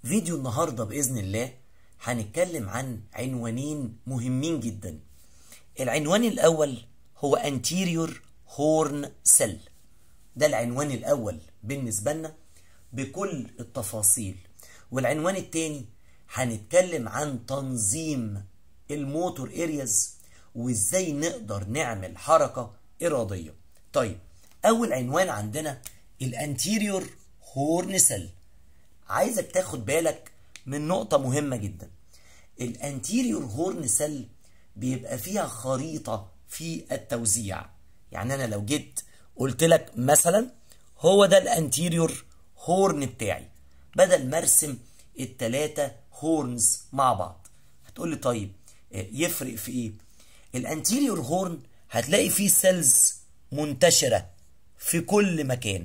فيديو النهاردة بإذن الله هنتكلم عن عنوانين مهمين جدا العنوان الأول هو anterior horn cell ده العنوان الأول بالنسبة لنا بكل التفاصيل والعنوان التاني هنتكلم عن تنظيم الموتور ارياز وازاي نقدر نعمل حركة إرادية طيب أول عنوان عندنا الانتيريور هورن سيل عايزك تاخد بالك من نقطة مهمة جدا الانتيريور هورن سيل بيبقى فيها خريطة في التوزيع يعني أنا لو جيت قلت لك مثلا هو ده الانتيريور هورن بتاعي بدل ما ارسم التلاتة هورنز مع بعض هتقول لي طيب يفرق في ايه الانتيريور هورن هتلاقي فيه سيلز منتشرة في كل مكان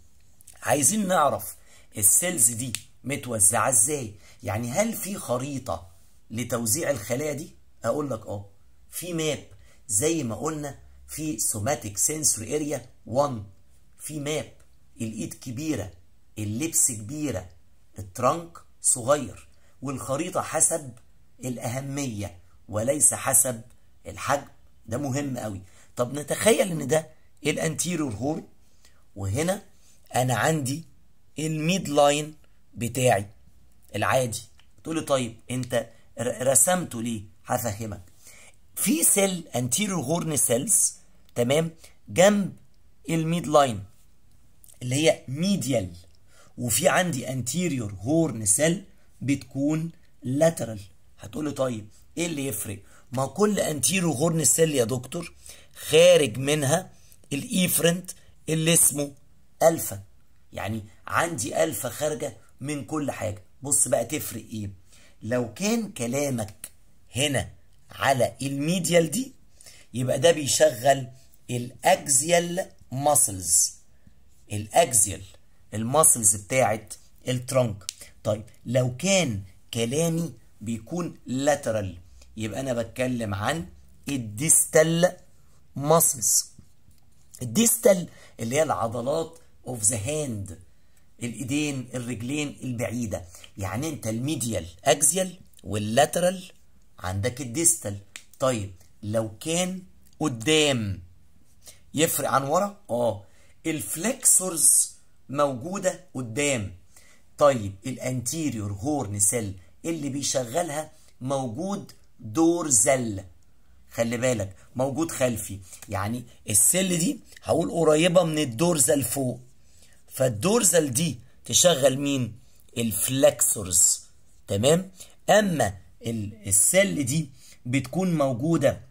عايزين نعرف السيلز دي متوزعة ازاي يعني هل في خريطة لتوزيع الخلايا دي اقول لك اه في ماب زي ما قلنا في سوماتيك سنسوري اريا 1 في ماب الايد كبيرة اللبس كبيرة الترنك صغير والخريطة حسب الأهمية وليس حسب الحجم ده مهم قوي طب نتخيل ان ده الانتيريور هورن وهنا انا عندي الميد لاين بتاعي العادي تقول لي طيب انت رسمته ليه هفهمك في سيل انتيريور هورن سيلز تمام جنب الميد لاين اللي هي ميديال وفي عندي انتيريور هورن سيل بتكون لاترال هتقول لي طيب ايه اللي يفرق ما كل انتيريور هورن سيل يا دكتور خارج منها الايفرنت اللي اسمه الفا يعني عندي الفا خارجه من كل حاجه بص بقى تفرق ايه لو كان كلامك هنا على الميديال دي يبقى ده بيشغل الاكزيال ماسلز الاكزيال الماسلز بتاعت الترنك طيب لو كان كلامي بيكون لاترال يبقى انا بتكلم عن الديستال ماسلز الديستال اللي هي العضلات اوف ذا هاند الايدين الرجلين البعيده يعني انت الميديال اكزيال واللاترال عندك الديستال طيب لو كان قدام يفرق عن ورا اه الفلكسورز موجوده قدام طيب الانتيريور هورن سيل اللي بيشغلها موجود دورزل خلي بالك موجود خلفي يعني السل دي هقول قريبة من الدورزل فوق فالدورزل دي تشغل مين الفلكسورز تمام اما السل دي بتكون موجودة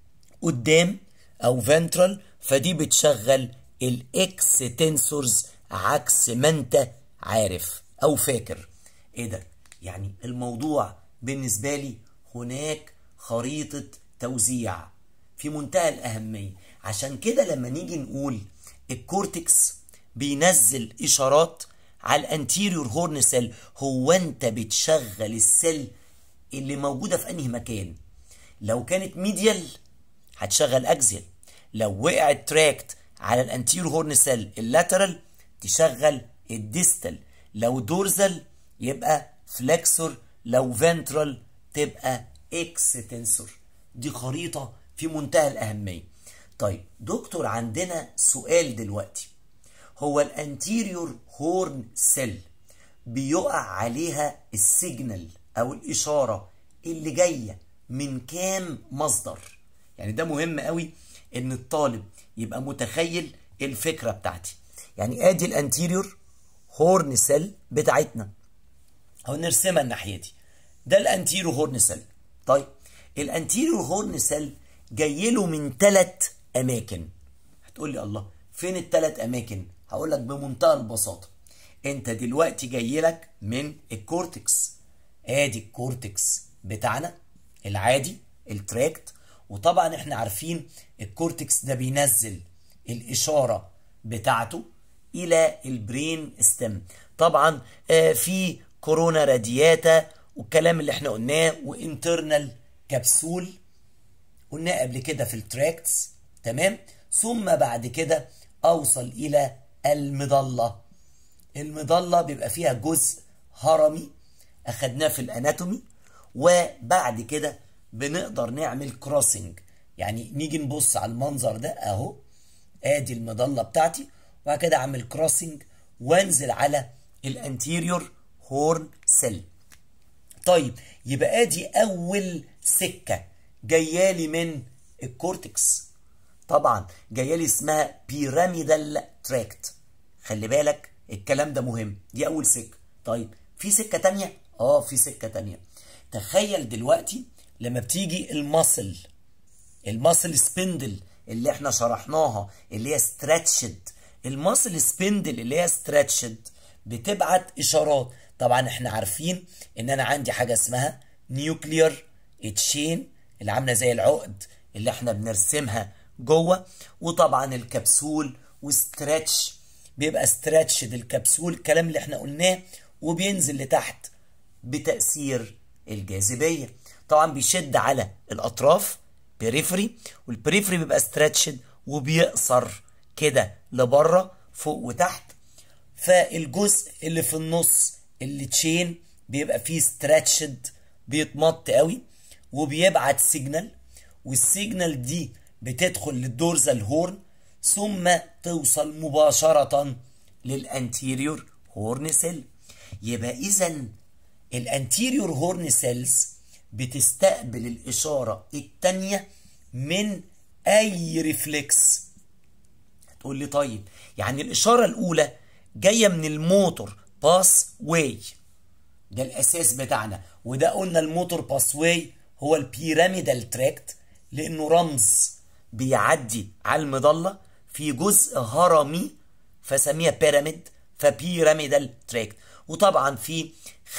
قدام او فنترال فدي بتشغل الاكس تنسورز عكس ما انت عارف او فاكر ايه ده يعني الموضوع بالنسبة لي هناك خريطة توزيع في منتهى الأهمية عشان كده لما نيجي نقول الكورتكس بينزل إشارات على الانتيريور هورن سيل هو أنت بتشغل السيل اللي موجودة في أنهي مكان لو كانت ميديال هتشغل أكزيال لو وقعت تراكت على الانتيريور هورن سيل اللاترال تشغل الديستال لو دورزل يبقى فلكسور لو فنترال تبقى اكستنسور دي خريطة في منتهى الأهمية طيب دكتور عندنا سؤال دلوقتي هو الانتيريور هورن سيل بيقع عليها السيجنال أو الإشارة اللي جاية من كام مصدر يعني ده مهم قوي ان الطالب يبقى متخيل الفكرة بتاعتي يعني ادي الانتيريور هورن سيل بتاعتنا اهو نرسمها الناحية دي ده الانتيريور هورن سيل طيب الانتيريور هورن سيل جاي له من ثلاث اماكن هتقول لي الله فين الثلاث اماكن هقول لك بمنتهى البساطه انت دلوقتي جاي لك من الكورتكس ادي الكورتكس بتاعنا العادي التراكت وطبعا احنا عارفين الكورتكس ده بينزل الاشاره بتاعته الى البرين ستيم طبعا آه في كورونا رادياتا والكلام اللي احنا قلناه وانترنال كبسول قلناه قبل كده في التراكتس تمام ثم بعد كده اوصل الى المظله المظله بيبقى فيها جزء هرمي اخدناه في الاناتومي وبعد كده بنقدر نعمل كروسنج يعني نيجي نبص على المنظر ده اهو ادي المظله بتاعتي وبعد كده اعمل كروسنج وانزل على الانتيريور هورن سيل طيب يبقى ادي اول سكه جايالي من الكورتكس طبعا جايالي اسمها بيراميدال تراكت خلي بالك الكلام ده مهم دي اول سكه طيب في سكه تانية اه في سكه تانية تخيل دلوقتي لما بتيجي المصل المصل سبندل اللي احنا شرحناها اللي هي ستريتشد المصل سبندل اللي هي ستريتشد بتبعت اشارات طبعا احنا عارفين ان انا عندي حاجه اسمها نيوكلير تشين اللي عامله زي العقد اللي احنا بنرسمها جوه وطبعا الكبسول وستريتش بيبقى ستريتشد الكبسول الكلام اللي احنا قلناه وبينزل لتحت بتأثير الجاذبية طبعا بيشد على الأطراف بريفري والبريفري بيبقى ستريتشد وبيقصر كده لبره فوق وتحت فالجزء اللي في النص اللي تشين بيبقى فيه ستريتشد بيتمط قوي وبيبعت سيجنال والسيجنال دي بتدخل للدورزال هورن ثم توصل مباشرة للانتيريور هورن سيل يبقى اذا الانتيريور هورن سيلز بتستقبل الاشارة التانية من اي ريفلكس تقول لي طيب يعني الاشارة الاولى جاية من الموتور باس واي ده الاساس بتاعنا وده قلنا الموتور باس واي هو البيراميدال تراكت لانه رمز بيعدي على المظله في جزء هرمي فسميها بيراميد فبيراميدال تراكت وطبعا في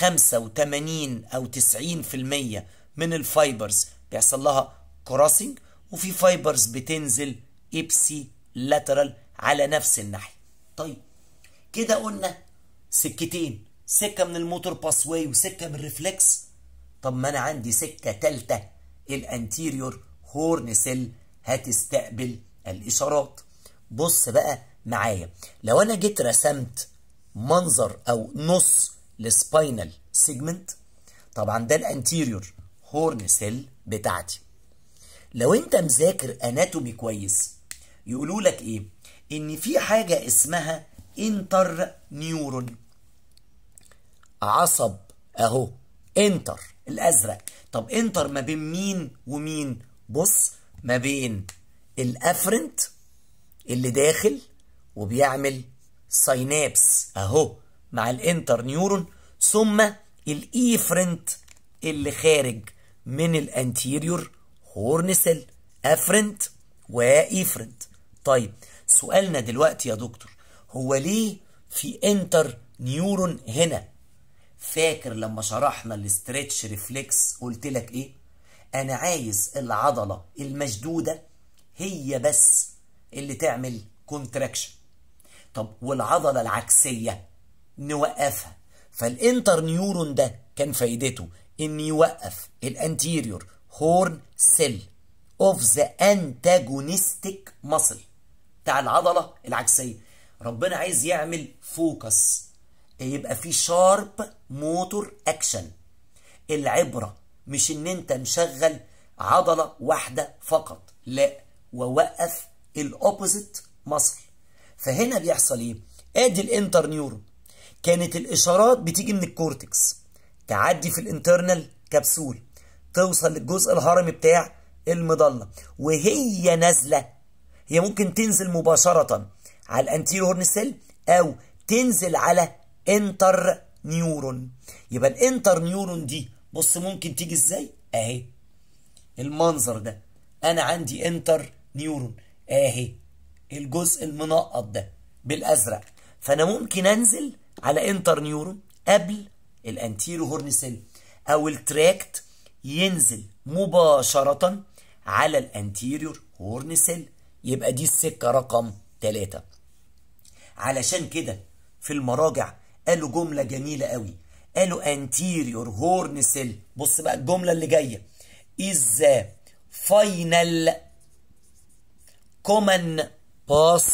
85 او 90% من الفايبرز بيحصل لها كروسنج وفي فايبرز بتنزل ابسي لاترال على نفس الناحيه طيب كده قلنا سكتين سكه من الموتور باسواي وسكه من الريفلكس طب ما انا عندي سكه ثالثه الانتيريور هورن سيل هتستقبل الاشارات بص بقى معايا لو انا جيت رسمت منظر او نص السباينال سيجمنت طبعا ده الانتيريور هورن سيل بتاعتي لو انت مذاكر اناتومي كويس يقولوا لك ايه ان في حاجه اسمها انتر نيورون عصب اهو انتر الازرق طب انتر ما بين مين ومين بص ما بين الافرنت اللي داخل وبيعمل ساينابس اهو مع الانتر نيورون ثم الايفرنت اللي خارج من الانتيريور هورن سيل افرنت وايفرنت طيب سؤالنا دلوقتي يا دكتور هو ليه في انتر نيورون هنا فاكر لما شرحنا الاستريتش ريفلكس قلت لك ايه انا عايز العضله المشدوده هي بس اللي تعمل كونتراكشن طب والعضله العكسيه نوقفها فالانتر نيورون ده كان فايدته ان يوقف الانتيريور هورن سيل اوف ذا انتاجونستيك ماسل بتاع العضله العكسيه ربنا عايز يعمل فوكس يبقى في شارب موتور اكشن العبره مش ان انت مشغل عضله واحده فقط لا ووقف الاوبوزيت مصل فهنا بيحصل ايه ادي الانتر نيورون كانت الاشارات بتيجي من الكورتكس تعدي في الانترنال كبسول توصل للجزء الهرمي بتاع المظله وهي نازله هي ممكن تنزل مباشره على الانتيريور هورن سيل او تنزل على انتر نيورون يبقى الانتر نيورون دي بص ممكن تيجي ازاي اهي المنظر ده انا عندي انتر نيورون اهي الجزء المنقط ده بالازرق فانا ممكن انزل على انتر نيورون قبل الانتيرو هورن سيل او التراكت ينزل مباشرة على الانتيريور هورن سيل يبقى دي السكة رقم ثلاثة علشان كده في المراجع قالوا جملة جميلة قوي قالوا anterior horn cell بص بقى الجملة اللي جاية is the final common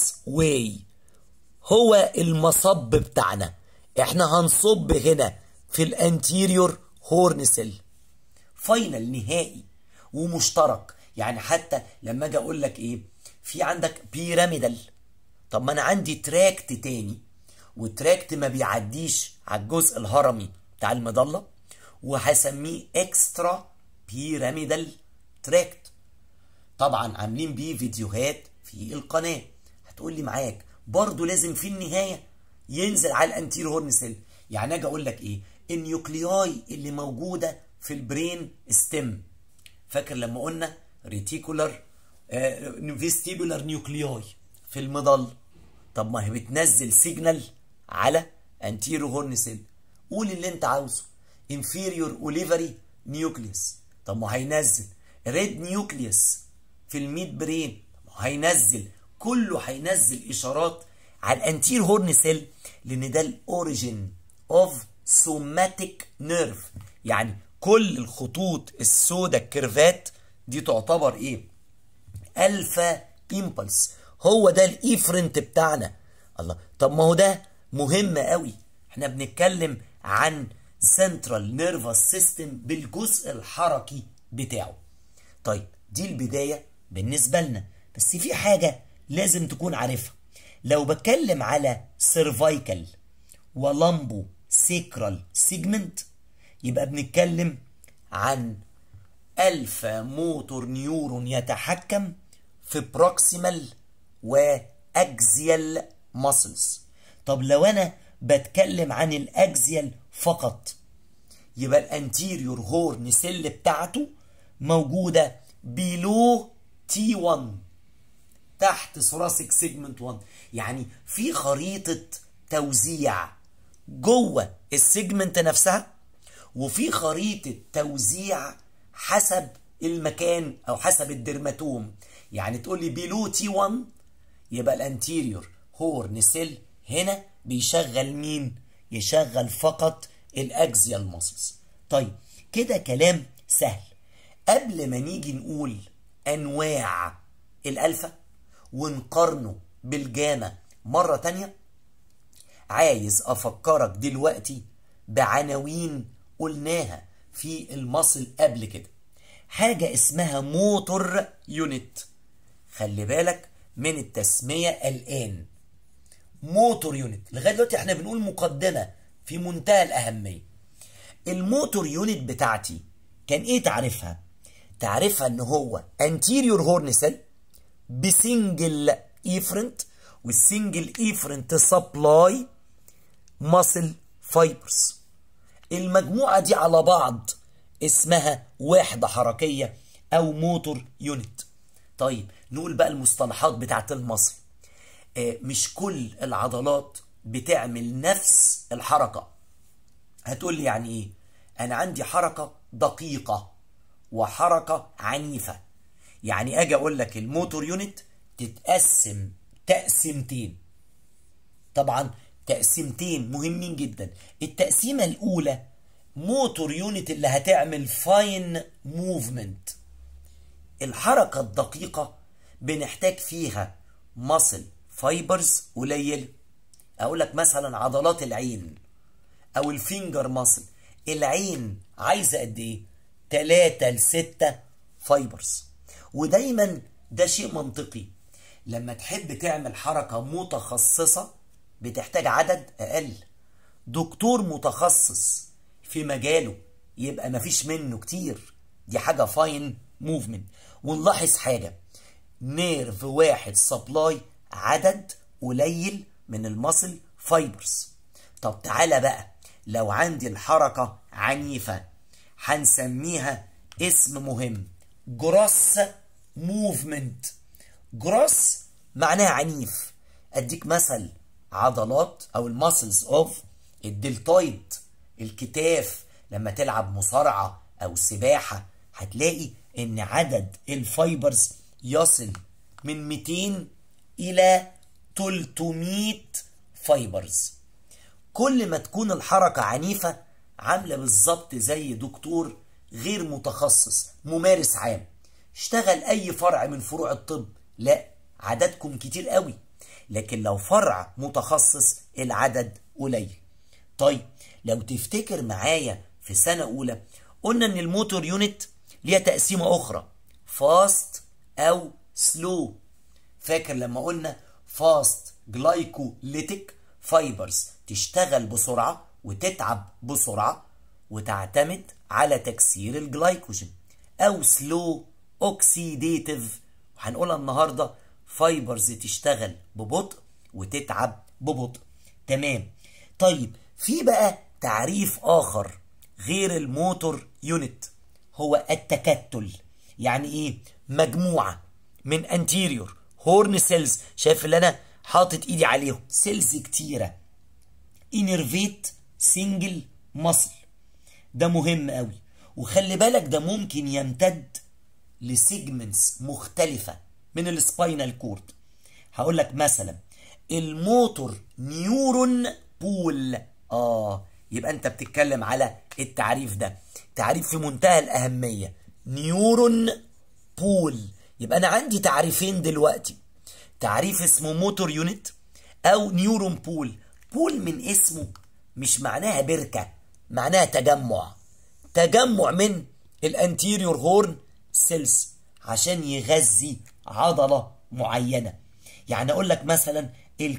pathway هو المصب بتاعنا احنا هنصب هنا في الانتيريور هورن سيل فاينل نهائي ومشترك يعني حتى لما اجي اقول لك ايه في عندك بيراميدال طب ما انا عندي تراكت تاني والتراكت ما بيعديش على الجزء الهرمي بتاع المظله وهسميه اكسترا بيراميدال تراكت طبعا عاملين بيه فيديوهات في القناه هتقول لي معاك برضه لازم في النهايه ينزل على الانتير هورن سيل يعني اجي اقول لك ايه النيوكلياي اللي موجوده في البرين ستيم فاكر لما قلنا ريتيكولار فيستيبولار نيوكلياي في المظل طب ما هي بتنزل سيجنال على انتيرو هورن سيل قول اللي انت عاوزه انفيريور اوليفري نيوكليوس طب ما هينزل ريد نيوكليوس في الميد برين هينزل كله هينزل اشارات على الانتير هورن سيل لان ده الاوريجين اوف سوماتيك نيرف يعني كل الخطوط السوداء الكيرفات دي تعتبر ايه الفا امبلس هو ده الايفرنت بتاعنا الله طب ما هو ده مهم قوي احنا بنتكلم عن سنترال نيرفس سيستم بالجزء الحركي بتاعه طيب دي البدايه بالنسبه لنا بس في حاجه لازم تكون عارفها لو بتكلم على سيرفايكال ولامبو سيكرال سيجمنت يبقى بنتكلم عن الفا موتور نيورون يتحكم في بروكسيمال واكزيال ماسلز طب لو انا بتكلم عن الاكزيال فقط يبقى الانتيريور هورن سيل بتاعته موجوده بيلو تي 1 تحت ثوراسيك سيجمنت 1 يعني في خريطه توزيع جوه السيجمنت نفسها وفي خريطه توزيع حسب المكان او حسب الدرماتوم يعني تقول لي بيلو تي 1 يبقى الانتيريور هورن سيل هنا بيشغل مين يشغل فقط الاكزيال ماسلز طيب كده كلام سهل قبل ما نيجي نقول انواع الالفا ونقارنه بالجاما مرة تانية عايز افكرك دلوقتي بعناوين قلناها في المصل قبل كده حاجة اسمها موتور يونت خلي بالك من التسمية الآن موتور يونت لغاية دلوقتي احنا بنقول مقدمة في منتهى الأهمية الموتور يونت بتاعتي كان ايه تعرفها تعرفها ان هو anterior horn cell بسنجل ايفرنت والسنجل ايفرنت سبلاي ماسل فايبرز المجموعة دي على بعض اسمها وحدة حركية او موتور يونت طيب نقول بقى المصطلحات بتاعت المصل آه مش كل العضلات بتعمل نفس الحركة هتقول لي يعني ايه انا عندي حركة دقيقة وحركة عنيفة يعني اجي اقول لك الموتور يونت تتقسم تقسيمتين طبعا تقسيمتين مهمين جدا التقسيمة الاولى موتور يونت اللي هتعمل فاين موفمنت الحركة الدقيقة بنحتاج فيها ماسل فايبرز قليلة اقول لك مثلا عضلات العين او الفينجر ماسل العين عايزة قد ايه 3 ل 6 فايبرز ودايما ده شيء منطقي لما تحب تعمل حركة متخصصة بتحتاج عدد اقل دكتور متخصص في مجاله يبقى مفيش منه كتير دي حاجة فاين موفمنت ونلاحظ حاجة نيرف واحد سبلاي عدد قليل من المصل فايبرز طب تعالى بقى لو عندي الحركة عنيفة هنسميها اسم مهم جروس موفمنت جروس معناها عنيف اديك مثل عضلات او الماسلز اوف الدلتويد الكتاف لما تلعب مصارعة او سباحة هتلاقي ان عدد الفايبرز يصل من 200 الى 300 فايبرز كل ما تكون الحركة عنيفة عاملة بالظبط زي دكتور غير متخصص ممارس عام اشتغل اي فرع من فروع الطب لا عددكم كتير قوي لكن لو فرع متخصص العدد قليل طيب لو تفتكر معايا في سنة أولى قلنا إن الموتور يونت ليها تقسيمة أخرى فاست أو سلو فاكر لما قلنا فاست جلايكوليتيك فايبرز تشتغل بسرعة وتتعب بسرعة وتعتمد على تكسير الجلايكوجين أو سلو أوكسيديتيف وهنقولها النهاردة فايبرز تشتغل ببطء وتتعب ببطء تمام طيب في بقى تعريف آخر غير الموتور يونت هو التكتل يعني ايه مجموعة من انتيريور هورن سيلز شايف اللي انا حاطط ايدي عليهم سيلز كتيرة انرفيت سنجل مصل ده مهم قوي وخلي بالك ده ممكن يمتد لسيجمنتس مختلفة من السباينال كورد هقول لك مثلا الموتور نيورون بول اه يبقى انت بتتكلم على التعريف ده تعريف في منتهى الأهمية نيورون بول يبقى أنا عندي تعريفين دلوقتي تعريف اسمه موتور يونت أو نيورون بول بول من اسمه مش معناها بركة معناها تجمع تجمع من الانتيريور هورن سيلز عشان يغذي عضلة معينة يعني أقول لك مثلا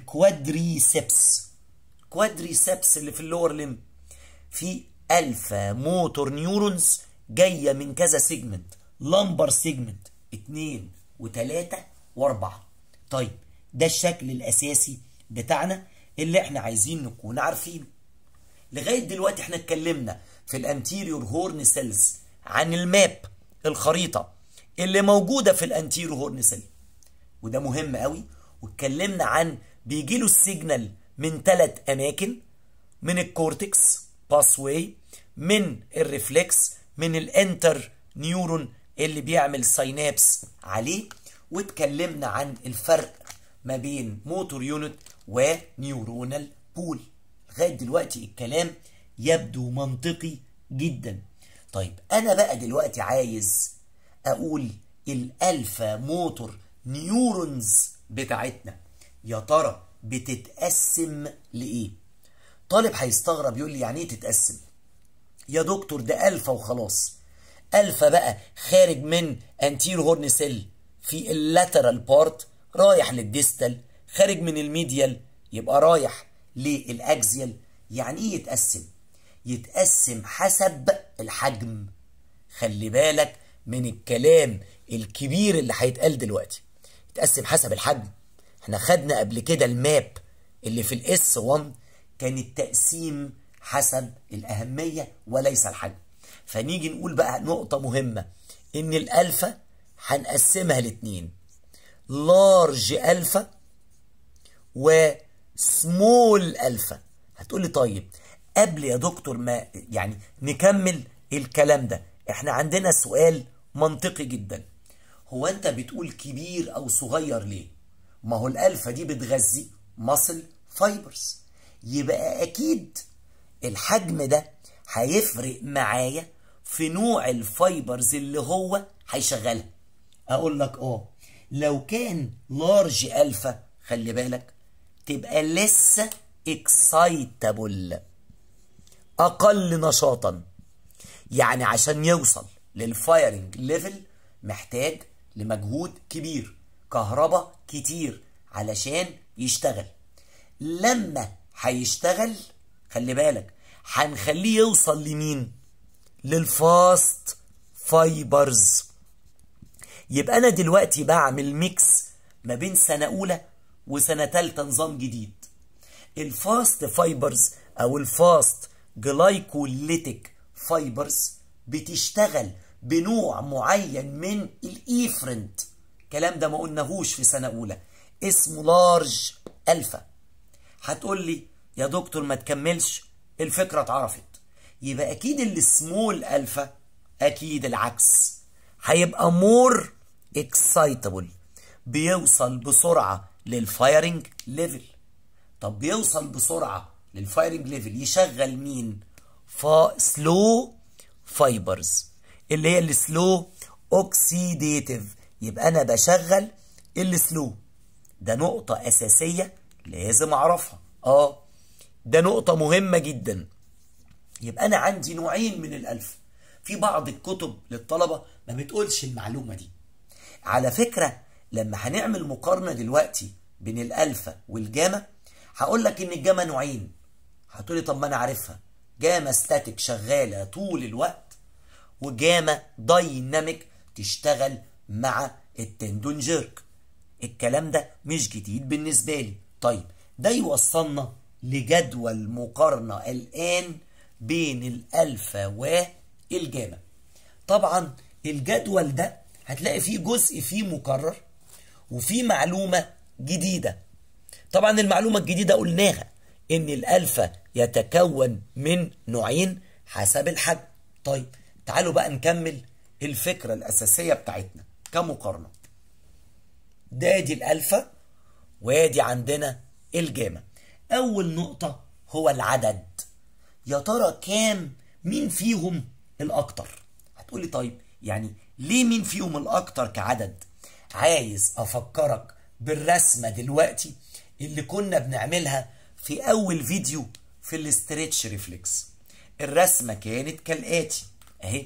الكوادريسبس كوادريسبس اللي في اللور ليم في الفا موتور نيورونز جايه من كذا سيجمنت لمبر سيجمنت اتنين وتلاته واربعه طيب ده الشكل الاساسي بتاعنا اللي احنا عايزين نكون عارفينه لغايه دلوقتي احنا اتكلمنا في الانتيريور هورن سيلز عن الماب الخريطه اللي موجوده في الانتيريور هورن سيل وده مهم قوي واتكلمنا عن بيجيله السيجنال من ثلاث اماكن من الكورتكس باسواي من الريفلكس من الانتر نيورون اللي بيعمل ساينابس عليه واتكلمنا عن الفرق ما بين موتور يونت ونيورونال بول لغايه دلوقتي الكلام يبدو منطقي جدا طيب انا بقى دلوقتي عايز اقول الالفا موتور نيورونز بتاعتنا يا ترى بتتقسم لايه طالب هيستغرب يقول لي يعني ايه تتقسم يا دكتور ده الفا وخلاص الفا بقى خارج من انتير هورن سيل في اللاترال بارت رايح للديستال خارج من الميديال يبقى رايح للاكزيال يعني ايه يتقسم يتقسم حسب الحجم خلي بالك من الكلام الكبير اللي هيتقال دلوقتي يتقسم حسب الحجم احنا خدنا قبل كده الماب اللي في الاس 1 كان التقسيم حسب الأهمية وليس الحجم فنيجي نقول بقى نقطة مهمة إن الألفا هنقسمها لاتنين لارج ألفا وسمول ألفا هتقولي طيب قبل يا دكتور ما يعني نكمل الكلام ده احنا عندنا سؤال منطقي جدا هو انت بتقول كبير او صغير ليه ما هو الالفا دي بتغذي ماسل فايبرز يبقى اكيد الحجم ده هيفرق معايا في نوع الفايبرز اللي هو هيشغلها اقول لك اه لو كان لارج الفا خلي بالك تبقى لسه اكسايتابل اقل نشاطا يعني عشان يوصل للفايرنج ليفل محتاج لمجهود كبير كهرباء كتير علشان يشتغل لما هيشتغل خلي بالك هنخليه يوصل لمين للفاست فايبرز يبقى انا دلوقتي بعمل ميكس ما بين سنة اولى وسنة تالتة نظام جديد الفاست فايبرز او الفاست جلايكوليتيك فايبرز بتشتغل بنوع معين من الايفرنت الكلام ده ما قلناهوش في سنة اولى اسمه لارج الفا هتقول لي يا دكتور ما تكملش الفكرة اتعرفت يبقى اكيد السمول الفا اكيد العكس هيبقى مور اكسايتابل بيوصل بسرعة للفايرنج ليفل طب بيوصل بسرعة للفايرنج ليفل يشغل مين فا سلو فايبرز اللي هي السلو اوكسيديتيف يبقى انا بشغل السلو ده نقطة اساسية لازم اعرفها اه ده نقطة مهمة جدا يبقى انا عندي نوعين من الالفا في بعض الكتب للطلبه ما بتقولش المعلومه دي على فكره لما هنعمل مقارنه دلوقتي بين الالفا والجاما هقول لك ان الجاما نوعين هتقولي طب ما انا عارفها جاما ستاتيك شغاله طول الوقت وجاما دايناميك تشتغل مع التندون جيرك الكلام ده مش جديد بالنسبه لي طيب ده يوصلنا لجدول مقارنه الان بين الالفا والجاما طبعا الجدول ده هتلاقي فيه جزء فيه مكرر وفيه معلومه جديده طبعا المعلومه الجديده قلناها ان الالفا يتكون من نوعين حسب الحجم طيب تعالوا بقى نكمل الفكره الاساسيه بتاعتنا كمقارنه ده دي الالفا وادي عندنا الجاما اول نقطه هو العدد يا ترى كام مين فيهم الاكتر هتقولي طيب يعني ليه مين فيهم الاكتر كعدد عايز افكرك بالرسمه دلوقتي اللي كنا بنعملها في اول فيديو في الاستريتش ريفلكس الرسمه كانت كالاتي اهي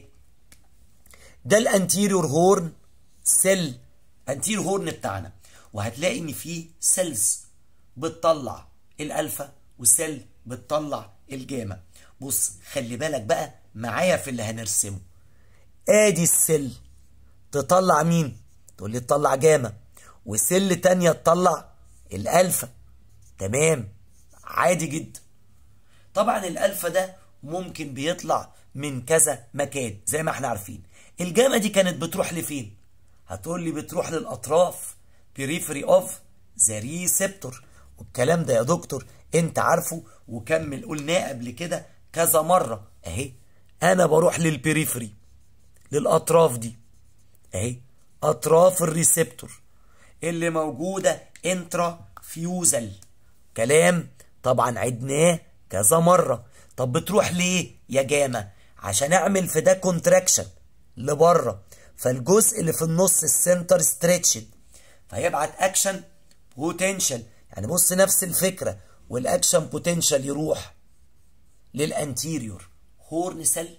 ده الانتيريور هورن سيل انتيريور هورن بتاعنا وهتلاقي ان فيه سيلز بتطلع الالفا وسيل بتطلع الجاما بص خلي بالك بقى معايا في اللي هنرسمه ادي السيل تطلع مين تقول لي تطلع جاما وسيل تانية تطلع الالفا تمام عادي جدا طبعا الالفا ده ممكن بيطلع من كذا مكان زي ما احنا عارفين الجاما دي كانت بتروح لفين هتقول لي بتروح للاطراف periphery of the receptor والكلام ده يا دكتور انت عارفه وكمل قلناه قبل كده كذا مرة اهي انا بروح للبريفري للاطراف دي اهي اطراف الريسبتور اللي موجودة انترا فيوزل كلام طبعا عدناه كذا مرة طب بتروح ليه يا جاما عشان اعمل في ده كونتراكشن لبره فالجزء اللي في النص السنتر ستريتشد فيبعت اكشن بوتنشال يعني بص نفس الفكرة والاكشن بوتنشال يروح للانتيريور هورن سيل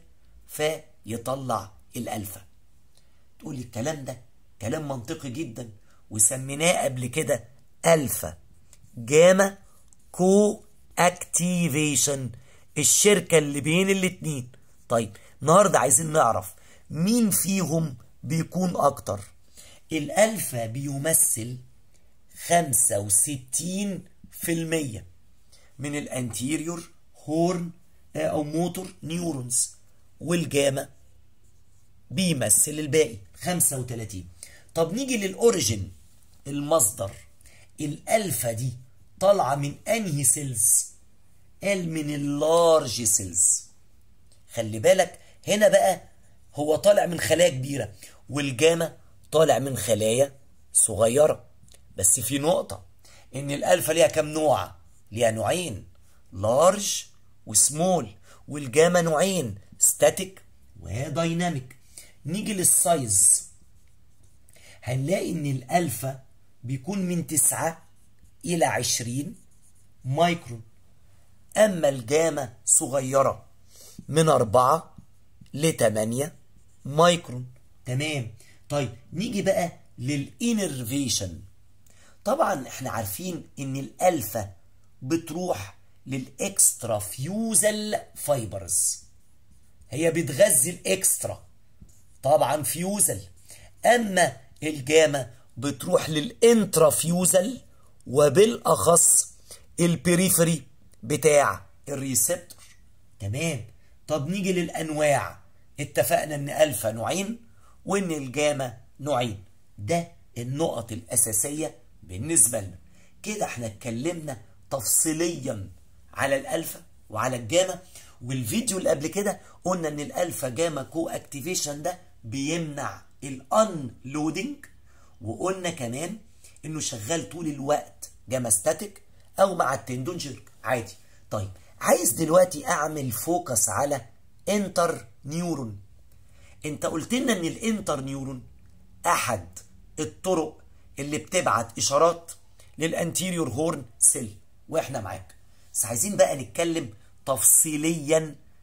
فيطلع الالفا تقول الكلام ده كلام منطقي جدا وسميناه قبل كده الفا جاما كو اكتيفيشن الشركة اللي بين الاتنين طيب النهاردة عايزين نعرف مين فيهم بيكون اكتر الالفا بيمثل 65% من الانتيريور هورن او موتور نيورونز والجاما بيمثل الباقي 35 طب نيجي للاوريجين المصدر الالفا دي طالعه من انهي سيلز قال من اللارج سيلز خلي بالك هنا بقى هو طالع من خلايا كبيره والجاما طالع من خلايا صغيره بس في نقطه ان الالفا ليها كام نوع ليها نوعين لارج وسمول والجاما نوعين ستاتيك ودايناميك نيجي للسايز هنلاقي ان الالفا بيكون من 9 الى 20 مايكرون اما الجاما صغيره من 4 ل 8 مايكرون تمام طيب نيجي بقى للانرفيشن طبعا احنا عارفين ان الالفا بتروح للاكسترا فيوزل فايبرز هي بتغذي الاكسترا طبعا فيوزل اما الجاما بتروح للانترا فيوزل وبالاخص البريفري بتاع الريسبتور تمام طب نيجي للانواع اتفقنا ان الفا نوعين وان الجاما نوعين ده النقط الاساسيه بالنسبه لنا كده احنا اتكلمنا تفصيليا على الالفا وعلى الجاما والفيديو اللي قبل كده قلنا ان الالفا جاما كو اكتيفيشن ده بيمنع الان لودنج وقلنا كمان انه شغال طول الوقت جاما ستاتيك او مع التندون جيرك عادي طيب عايز دلوقتي اعمل فوكس على انتر نيورون انت قلت لنا ان الانتر نيورون احد الطرق اللي بتبعت اشارات للانتيريور هورن سيل واحنا معاك بس عايزين بقى نتكلم تفصيليا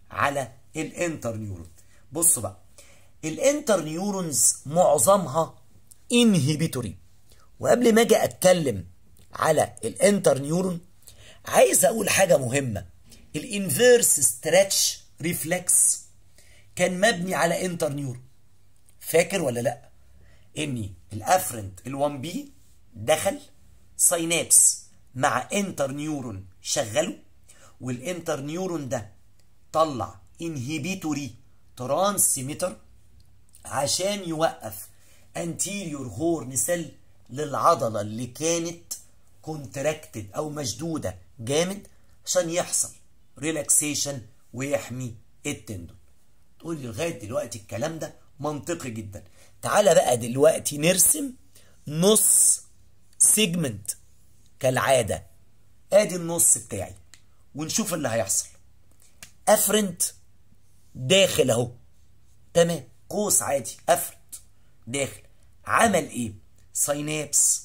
على الانتر نيورون بصوا بقى الانتر نيورونز معظمها انهبيتوري وقبل ما اجي اتكلم على الانتر نيورون عايز اقول حاجه مهمه الانفيرس ستريتش ريفلكس كان مبني على انتر نيورون فاكر ولا لا اني الافرنت ال1 بي دخل ساينابس مع انتر نيورون شغله والانتر نيورون ده طلع انهبيتوري ترانسميتر عشان يوقف انتيريور هورن سيل للعضلة اللي كانت كونتراكتد او مشدودة جامد عشان يحصل ريلاكسيشن ويحمي التندون تقول لي لغاية دلوقتي الكلام ده منطقي جدا تعالى بقى دلوقتي نرسم نص سيجمنت كالعادة ادي النص بتاعي ونشوف اللي هيحصل افرنت داخل اهو تمام قوس عادي افرنت داخل عمل ايه ساينابس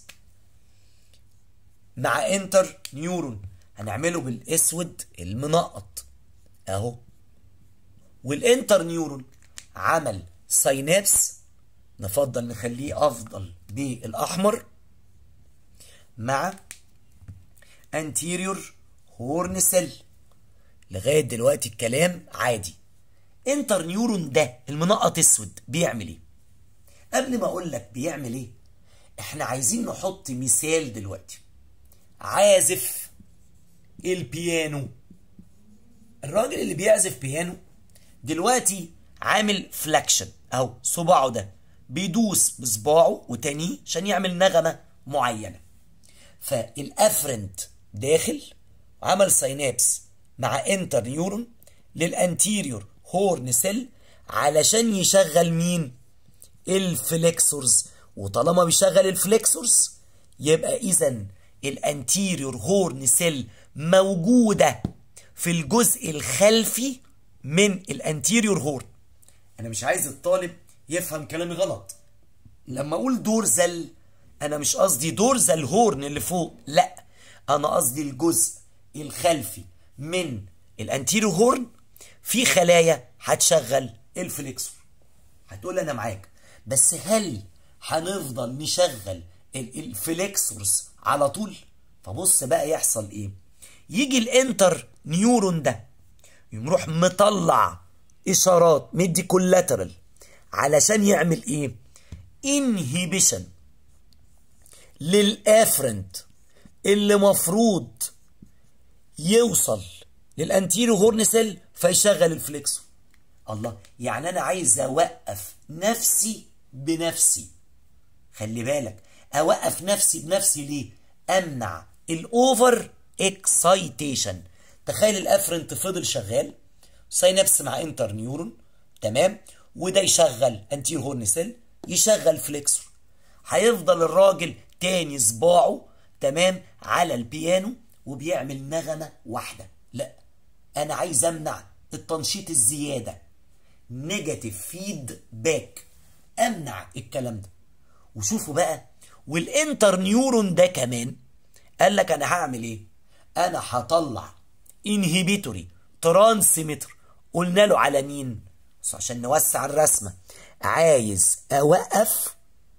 مع انتر نيورون هنعمله بالاسود المنقط اهو والانتر نيورون عمل ساينابس نفضل نخليه افضل بالاحمر مع انتيريور هورن سيل لغايه دلوقتي الكلام عادي انتر نيورون ده المنقط اسود بيعمل ايه قبل ما اقول لك بيعمل ايه احنا عايزين نحط مثال دلوقتي عازف البيانو الراجل اللي بيعزف بيانو دلوقتي عامل فلاكشن اهو صباعه ده بيدوس بصباعه وتانيه عشان يعمل نغمه معينه فالافرنت داخل عمل ساينابس مع انتر نيورون للانتيريور هورن سيل علشان يشغل مين الفليكسورز وطالما بيشغل الفليكسورز يبقى اذا الانتيريور هورن سيل موجوده في الجزء الخلفي من الانتيريور هورن انا مش عايز الطالب يفهم كلامي غلط لما اقول دورزل انا مش قصدي دورزل هورن اللي فوق لا انا قصدي الجزء الخلفي من الانتيريور هورن في خلايا هتشغل الفليكسور هتقول انا معاك بس هل هنفضل نشغل الفليكسورز على طول فبص بقى يحصل ايه يجي الانتر نيورون ده يروح مطلع اشارات مدي كولاترال علشان يعمل ايه انهيبيشن للافرنت اللي مفروض يوصل للانتيريو هورن سيل فيشغل الفليكسور الله يعني انا عايز اوقف نفسي بنفسي خلي بالك اوقف نفسي بنفسي ليه امنع الاوفر اكسايتيشن تخيل الافرنت فضل شغال ساينابس مع انتر نيورون تمام وده يشغل انتير هورن سيل يشغل فليكسور هيفضل الراجل تاني صباعه تمام على البيانو وبيعمل نغمة واحدة لا انا عايز امنع التنشيط الزيادة نيجاتيف فيد باك امنع الكلام ده وشوفوا بقى والانتر نيورون ده كمان قال لك انا هعمل ايه انا هطلع انهبيتوري ترانسميتر قلنا له على مين بس عشان نوسع الرسمه عايز اوقف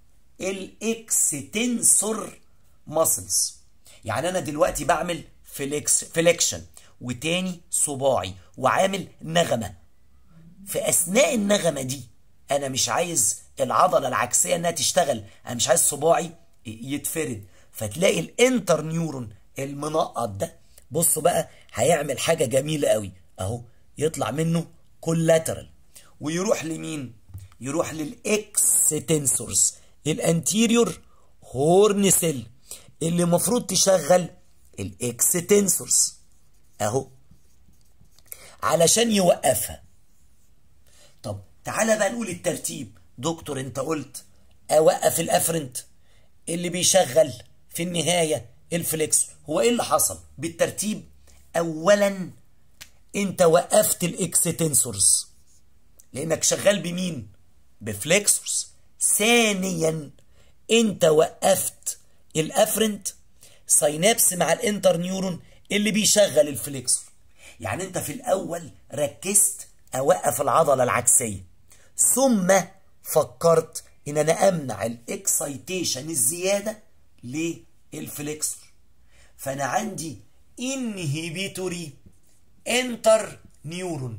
الاكستنسور ماسلز يعني انا دلوقتي بعمل فليكس فليكشن وتاني صباعي وعامل نغمه في اثناء النغمه دي انا مش عايز العضله العكسيه انها تشتغل انا مش عايز صباعي يتفرد فتلاقي الانتر نيورون المنقط ده بصوا بقى هيعمل حاجه جميله قوي اهو يطلع منه كولاترال ويروح لمين يروح للاكستنسورز الانتيريور هورن سيل اللي المفروض تشغل الاكستنسورز اهو علشان يوقفها طب تعالى بقى نقول الترتيب دكتور انت قلت اوقف الافرنت اللي بيشغل في النهاية الفليكس هو ايه اللي حصل بالترتيب اولا انت وقفت الاكستنسورز لانك شغال بمين بفليكسورز ثانيا انت وقفت الافرنت ساينابس مع الانتر نيورون اللي بيشغل الفليكسور يعني انت في الاول ركزت اوقف العضله العكسيه ثم فكرت ان انا امنع الاكسايتيشن الزياده للفليكسور فانا عندي انهبيتوري انتر نيورون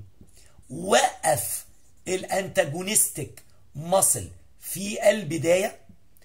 وقف الانتاجونستيك ماسل في البدايه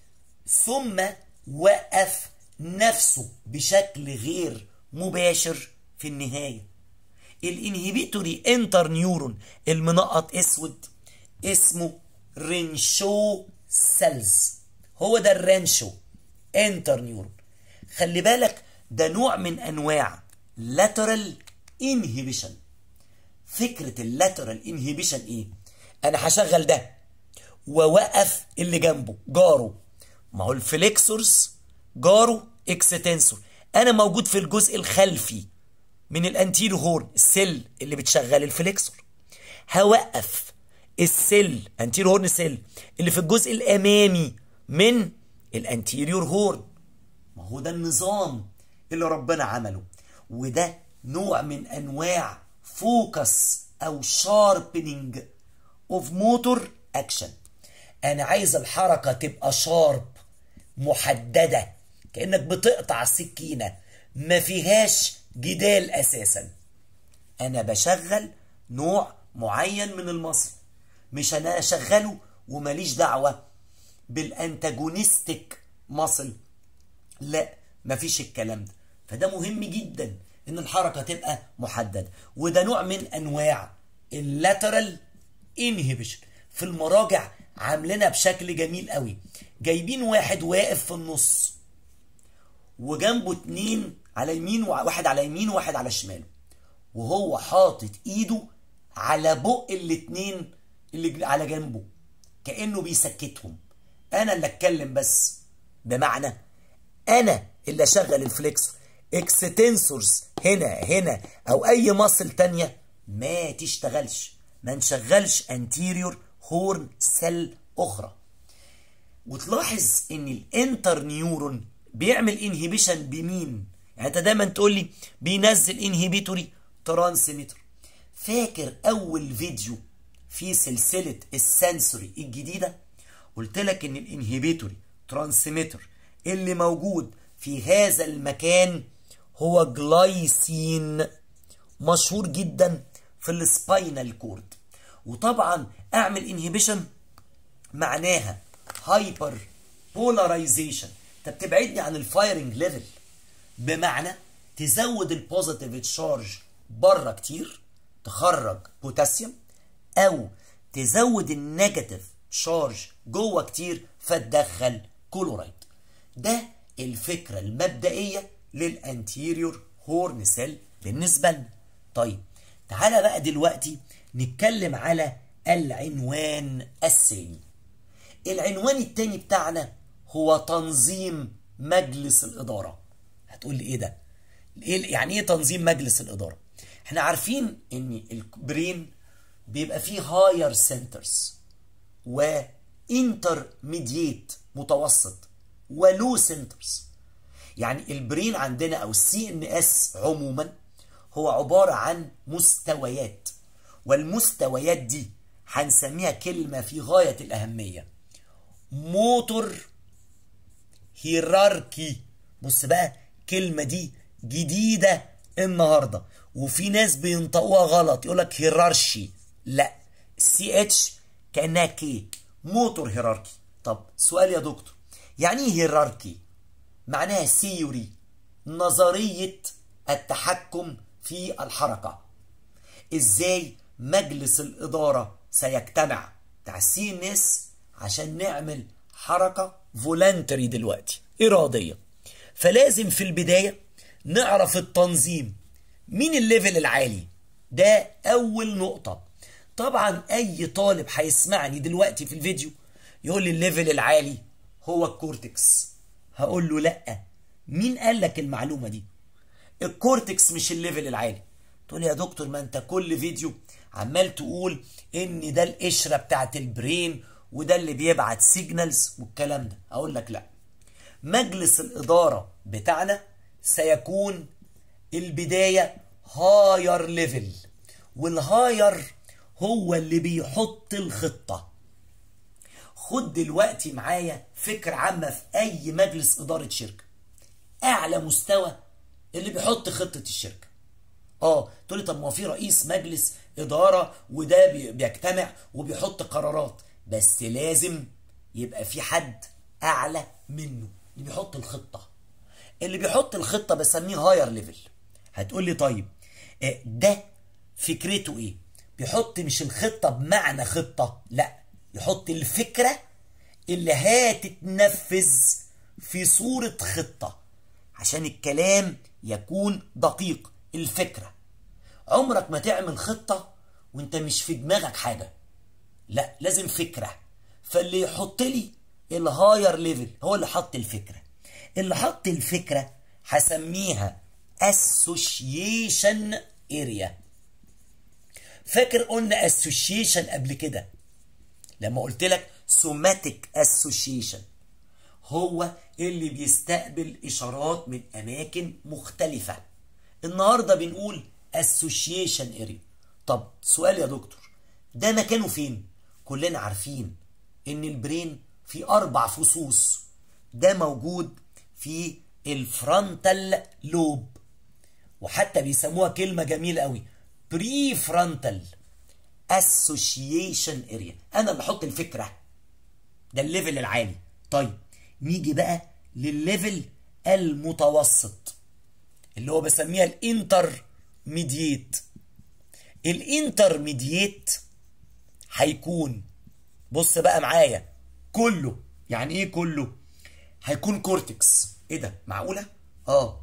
ثم وقف نفسه بشكل غير مباشر في النهايه الانهبيتوري انتر نيورون المنقط اسود اسمه رينشو سيلز هو ده الرينشو انتر نيورون خلي بالك ده نوع من انواع lateral inhibition فكرة اللاترال انهبيشن ايه انا هشغل ده ووقف اللي جنبه جاره ما هو الفليكسورز جاره اكستنسور انا موجود في الجزء الخلفي من الانتيرو هورن السيل اللي بتشغل الفليكسور هوقف السيل انتيرو هورن سيل اللي في الجزء الامامي من الانتيريور هورن ما هو ده النظام اللي ربنا عمله وده نوع من انواع فوكس او شاربنينج اوف موتور اكشن انا عايز الحركه تبقى شارب محدده كانك بتقطع سكينه ما فيهاش جدال اساسا انا بشغل نوع معين من المصل مش انا اشغله وماليش دعوه بالانتاجونستيك مصل لا مفيش الكلام ده فده مهم جدا ان الحركه تبقى محدده وده نوع من انواع اللاترال انهبيشن في المراجع عاملينها بشكل جميل قوي جايبين واحد واقف في النص وجنبه اتنين على يمين وواحد على يمين وواحد على شماله وهو حاطط ايده على بق الاتنين اللي على جنبه كانه بيسكتهم انا اللي اتكلم بس بمعنى انا اللي اشغل الفليكسور اكستنسورز هنا هنا او اي مصل تانية ما تشتغلش ما نشغلش انتيريور هورن سيل اخرى وتلاحظ ان الانتر نيورون بيعمل انهبيشن بمين يعني انت دايما تقول لي بينزل انهبيتوري ترانسميتر فاكر اول فيديو في سلسله السنسوري الجديده قلت لك ان الانهبيتوري ترانسميتر اللي موجود في هذا المكان هو جلايسين مشهور جدا في السباينال كورد وطبعا اعمل انهبيشن معناها هايبر بولاريزيشن انت بتبعدني عن الفايرنج ليفل بمعنى تزود البوزيتيف تشارج بره كتير تخرج بوتاسيوم او تزود النيجاتيف تشارج جوه كتير فتدخل كلورايد ده الفكره المبدئيه للانتيريور هورن سيل بالنسبه لنا طيب تعالى بقى دلوقتي نتكلم على العنوان الثاني العنوان التاني بتاعنا هو تنظيم مجلس الإدارة هتقول لي إيه ده إيه يعني إيه تنظيم مجلس الإدارة احنا عارفين ان البرين بيبقى فيه هاير سنترز وانترميديت متوسط ولو سنترز يعني البرين عندنا او السي ان اس عموما هو عبارة عن مستويات والمستويات دي هنسميها كلمة في غاية الأهمية موتور هيراركي بص بقى كلمة دي جديدة النهاردة وفي ناس بينطقوها غلط يقولك هيرارشي لا سي اتش كأنها كي موتور هيراركي طب سؤال يا دكتور يعني ايه هيراركي معناها سيوري نظرية التحكم في الحركة ازاي مجلس الإدارة سيجتمع بتاع السي ان اس عشان نعمل حركة فولنتري دلوقتي إرادية فلازم في البداية نعرف التنظيم مين الليفل العالي ده أول نقطة طبعا أي طالب هيسمعني دلوقتي في الفيديو يقول لي الليفل العالي هو الكورتكس هقول له لأ مين قال لك المعلومة دي الكورتكس مش الليفل العالي تقول يا دكتور ما انت كل فيديو عمال تقول ان ده القشره بتاعت البرين وده اللي بيبعت سيجنالز والكلام ده اقول لك لا مجلس الاداره بتاعنا سيكون البدايه هاير ليفل والهاير هو اللي بيحط الخطة خد دلوقتي معايا فكرة عامة في أي مجلس إدارة شركة أعلى مستوى اللي بيحط خطة الشركة اه تقول لي طب ما هو في رئيس مجلس إدارة وده بيجتمع وبيحط قرارات بس لازم يبقى في حد أعلى منه اللي بيحط الخطة اللي بيحط الخطة بسميه هاير ليفل هتقول لي طيب ده فكرته ايه بيحط مش الخطة بمعنى خطة لا يحط الفكرة اللي هتتنفذ في صورة خطة عشان الكلام يكون دقيق الفكرة عمرك ما تعمل خطة وانت مش في دماغك حاجة لا لازم فكرة فاللي يحط لي الهاير ليفل هو اللي حط الفكرة اللي حط الفكرة هسميها association area فاكر قلنا association قبل كده لما قلت لك somatic association هو اللي بيستقبل إشارات من أماكن مختلفة النهاردة بنقول association area طب سؤال يا دكتور ده مكانه فين كلنا عارفين ان البرين في اربع فصوص ده موجود في الفرونتال لوب وحتى بيسموها كلمة جميلة قوي بري فرونتال اسوشيشن اريا انا اللي احط الفكرة ده الليفل العالي طيب نيجي بقى للليفل المتوسط اللي هو بسميها الانتر ميديت الانتر ميديت هيكون بص بقى معايا كله يعني ايه كله هيكون كورتكس ايه ده معقوله اه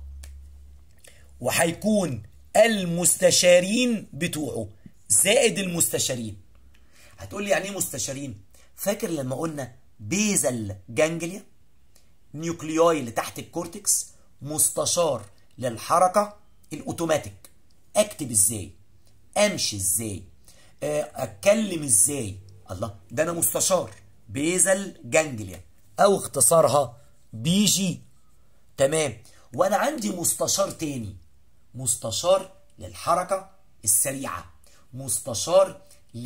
وهيكون المستشارين بتوعه زائد المستشارين هتقول لي يعني ايه مستشارين فاكر لما قلنا بيزل جانجليا نيوكلياي اللي تحت الكورتكس مستشار للحركه الاوتوماتيك اكتب ازاي امشي ازاي اتكلم ازاي الله ده انا مستشار بيزل جانجليا او اختصارها بي جي تمام وانا عندي مستشار تاني مستشار للحركة السريعة مستشار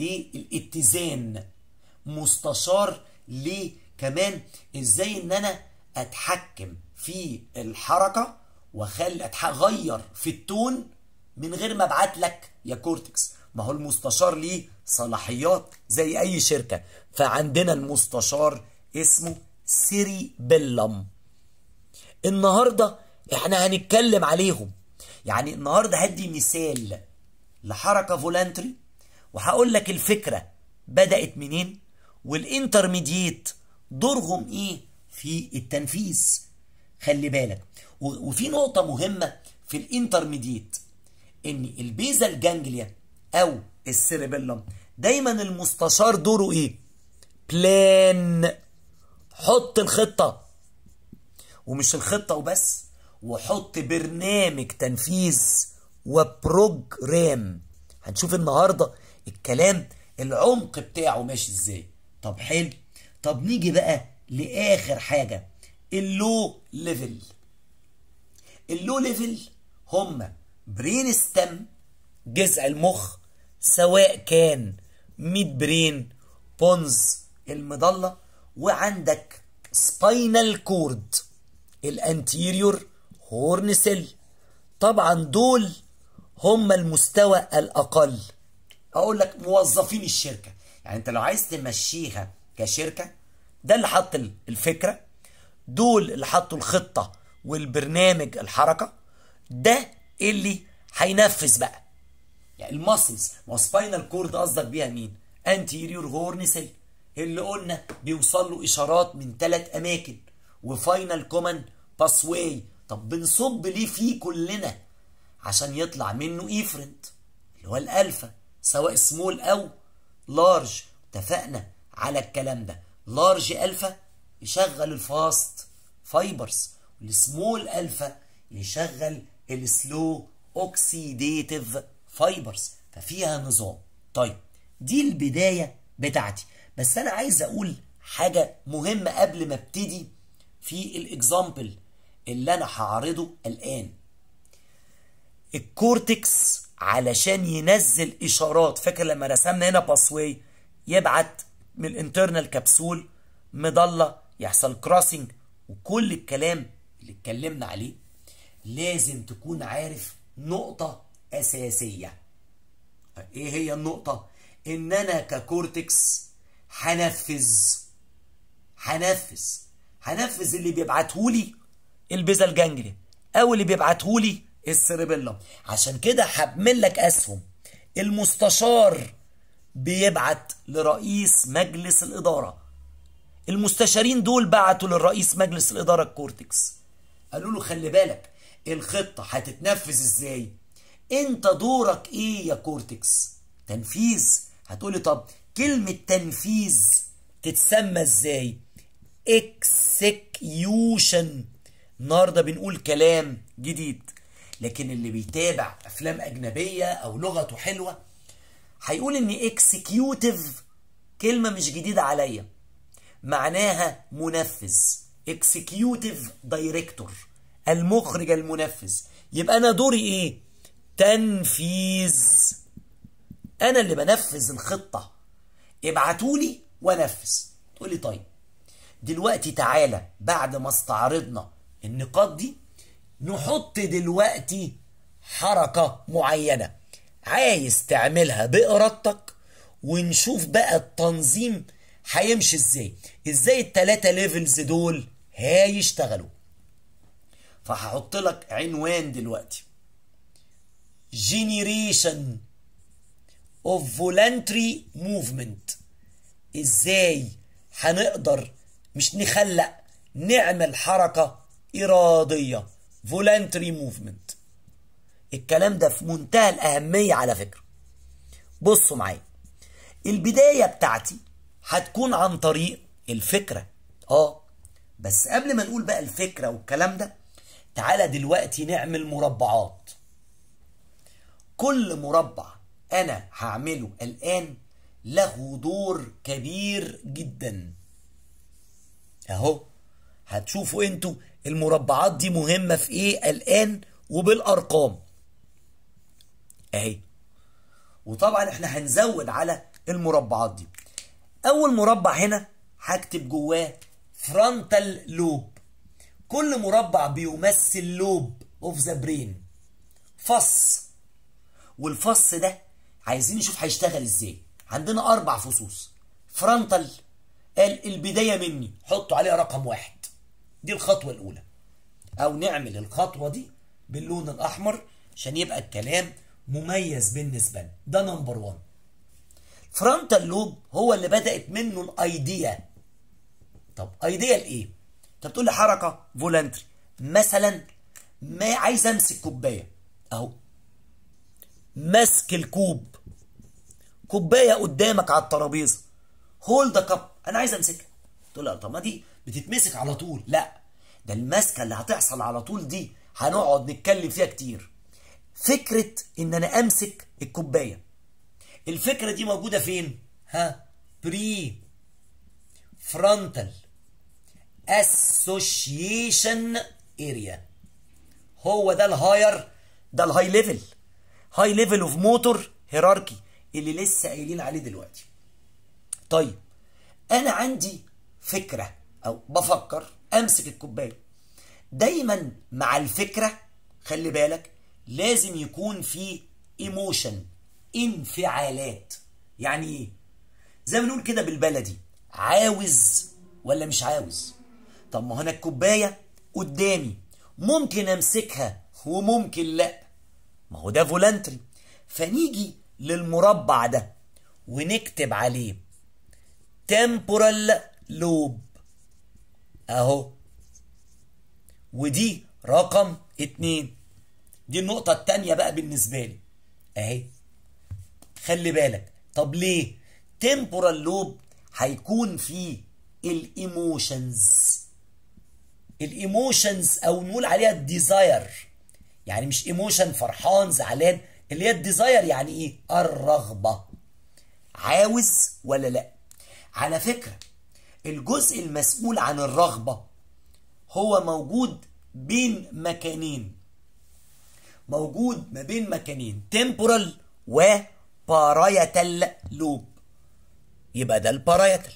للاتزان مستشار ليه كمان ازاي ان انا اتحكم في الحركة واخلي اغير في التون من غير ما ابعت لك يا كورتكس ما هو المستشار ليه صلاحيات زي اي شركة فعندنا المستشار اسمه سيري بيلم النهاردة احنا هنتكلم عليهم يعني النهاردة هدي مثال لحركة فولانتري وهقول لك الفكرة بدأت منين والانترميديت دورهم ايه في التنفيذ خلي بالك وفي نقطة مهمة في الانترميديت ان البيزل جانجليا او السيربيلم دايما المستشار دوره ايه بلان حط الخطة ومش الخطة وبس وحط برنامج تنفيذ وبروجرام هنشوف النهاردة الكلام العمق بتاعه ماشي ازاي طب حلو طب نيجي بقى لآخر حاجة اللو ليفل اللو ليفل هم برين ستم جذع المخ سواء كان ميد برين بونز المضلة وعندك سباينال كورد الانتيريور هورن سيل طبعا دول هم المستوى الاقل اقول لك موظفين الشركه يعني انت لو عايز تمشيها كشركه ده اللي حط الفكره دول اللي حطوا الخطه والبرنامج الحركه ده اللي هينفذ بقى يعني الماسلز ما سباينال كورد قصدك بيها مين انتيريور هورن سيل اللي قلنا بيوصل له اشارات من ثلاث اماكن وفاينل كومن باسواي طب بنصب ليه فيه كلنا عشان يطلع منه ايفرنت اللي هو الالفا سواء سمول او لارج اتفقنا على الكلام ده لارج الفا يشغل الفاست فايبرز السمول الفا يشغل السلو اوكسيديتيف فايبرز ففيها نظام طيب دي البدايه بتاعتي بس انا عايز اقول حاجه مهمه قبل ما ابتدي في الاكزامبل اللي انا هعرضه الان الكورتكس علشان ينزل اشارات فاكر لما رسمنا هنا باسواي يبعت من الانترنال كبسول مضله يحصل كروسنج وكل الكلام اللي اتكلمنا عليه لازم تكون عارف نقطة أساسية إيه هي النقطة؟ إن أنا ككورتكس هنفذ هنفذ هنفذ اللي بيبعتهولي البيزال جانجليا أو اللي بيبعتهولي السيربيلم عشان كده هبمل لك أسهم المستشار بيبعت لرئيس مجلس الإدارة المستشارين دول بعتوا للرئيس مجلس الإدارة الكورتكس قالوا له خلي بالك الخطة هتتنفذ ازاي انت دورك ايه يا كورتكس تنفيذ هتقولي طب كلمة تنفيذ تتسمى ازاي اكسكيوشن النهارده بنقول كلام جديد لكن اللي بيتابع افلام اجنبيه او لغته حلوه هيقول ان اكسكيوتيف كلمه مش جديده عليا معناها منفذ اكسكيوتيف دايركتور المخرج المنفذ يبقى انا دوري ايه تنفيذ انا اللي بنفذ الخطه ابعتولي وانفذ تقولي طيب دلوقتي تعالى بعد ما استعرضنا النقاط دي نحط دلوقتي حركة معينة عايز تعملها بإرادتك ونشوف بقى التنظيم هيمشي ازاي ازاي التلاتة ليفلز دول هيشتغلوا فهحط لك عنوان دلوقتي generation of voluntary movement ازاي هنقدر مش نخلق نعمل حركة إرادية voluntary movement الكلام ده في منتهى الأهمية على فكرة بصوا معايا البداية بتاعتي هتكون عن طريق الفكرة اه بس قبل ما نقول بقى الفكرة والكلام ده تعالى دلوقتي نعمل مربعات كل مربع أنا هعمله الآن له دور كبير جدا اهو هتشوفوا انتوا المربعات دي مهمة في ايه الآن وبالأرقام اهي وطبعا احنا هنزود على المربعات دي أول مربع هنا هكتب جواه فرونتال لوب كل مربع بيمثل لوب اوف ذا برين فص والفص ده عايزين نشوف هيشتغل ازاي عندنا اربع فصوص فرونتال قال البداية مني حطوا عليها رقم واحد دي الخطوة الأولى أو نعمل الخطوة دي باللون الأحمر عشان يبقى الكلام مميز بالنسبة لنا ده نمبر 1 فرونتال لوب هو اللي بدأت منه الأيديا طب أيديا لإيه؟ أنت بتقول لي حركة فولنتري مثلا ما عايز أمسك كوباية أهو ماسك الكوب كوباية قدامك على الترابيزة هولد كاب انا عايز امسكها تقول لا طب ما دي بتتمسك على طول لا ده المسكه اللي هتحصل على طول دي هنقعد نتكلم فيها كتير فكره ان انا امسك الكوبايه الفكره دي موجوده فين ها بري فرونتال اسوشيشن اريا هو ده الهاير ده الهاي ليفل هاي ليفل اوف موتور هيراركي اللي لسه قايلين عليه دلوقتي طيب انا عندي فكره او بفكر امسك الكوبايه دايما مع الفكره خلي بالك لازم يكون في ايموشن انفعالات يعني ايه زي ما نقول كده بالبلدي عاوز ولا مش عاوز طب ما هنا الكوبايه قدامي ممكن امسكها وممكن لا ما هو ده فولنتري فنيجي للمربع ده ونكتب عليه temporal lobe اهو ودي رقم اتنين دي النقطة التانية بقى بالنسبة لي اهي خلي بالك طب ليه temporal lobe هيكون فيه الايموشنز الايموشنز او نقول عليها الديزاير يعني مش ايموشن فرحان زعلان اللي هي الديزاير يعني ايه الرغبة عاوز ولا لا على فكرة الجزء المسؤول عن الرغبة هو موجود بين مكانين موجود ما بين مكانين تمبورال وبارايتال لوب يبقى ده البارايتال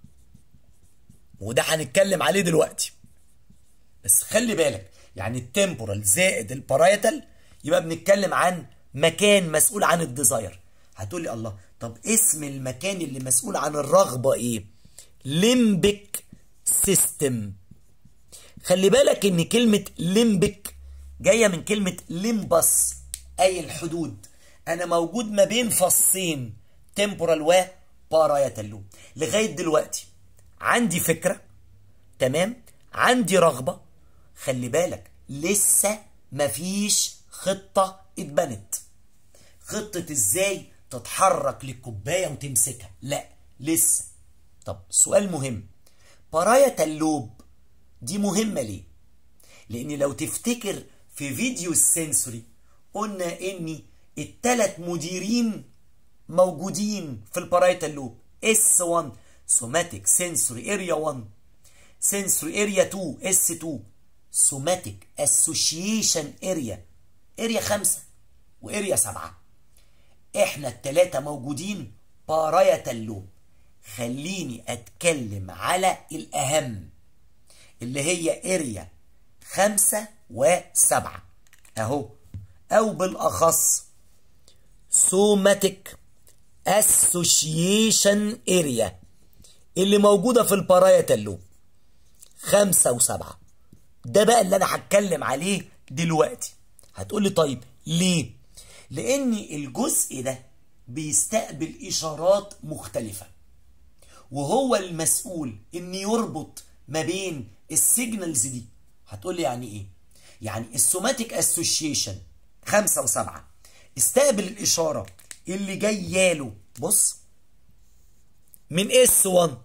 وده هنتكلم عليه دلوقتي بس خلي بالك يعني التمبورال زائد البارايتال يبقى بنتكلم عن مكان مسؤول عن الديزاير هتقول لي الله طب اسم المكان اللي مسؤول عن الرغبة ايه ليمبك سيستم خلي بالك ان كلمة ليمبك جاية من كلمة ليمبس اي الحدود انا موجود ما بين فصين تمبورال و بارايتال لوب لغاية دلوقتي عندي فكرة تمام عندي رغبة خلي بالك لسه مفيش خطة اتبنت خطة ازاي تتحرك للكوباية وتمسكها لا لسه طب سؤال مهم باراية اللوب دي مهمة ليه لان لو تفتكر في فيديو السنسوري قلنا ان التلات مديرين موجودين في البارايتا اللوب اس 1 سوماتيك سنسوري اريا 1 سنسوري اريا 2 اس 2 سوماتيك اسوشيشن اريا اريا 5 واريا 7 احنا التلاتة موجودين باراية اللوب خليني اتكلم على الاهم اللي هي اريا خمسة وسبعة اهو او بالاخص سوماتيك اسوشيشن اريا اللي موجودة في الباراية اللوب خمسة وسبعة ده بقى اللي انا هتكلم عليه دلوقتي هتقولي طيب ليه لان الجزء ده بيستقبل اشارات مختلفة وهو المسؤول ان يربط ما بين السيجنالز دي هتقولي يعني ايه يعني السوماتيك اسوشيشن خمسة وسبعة استقبل الاشارة اللي جاياله بص من اس 1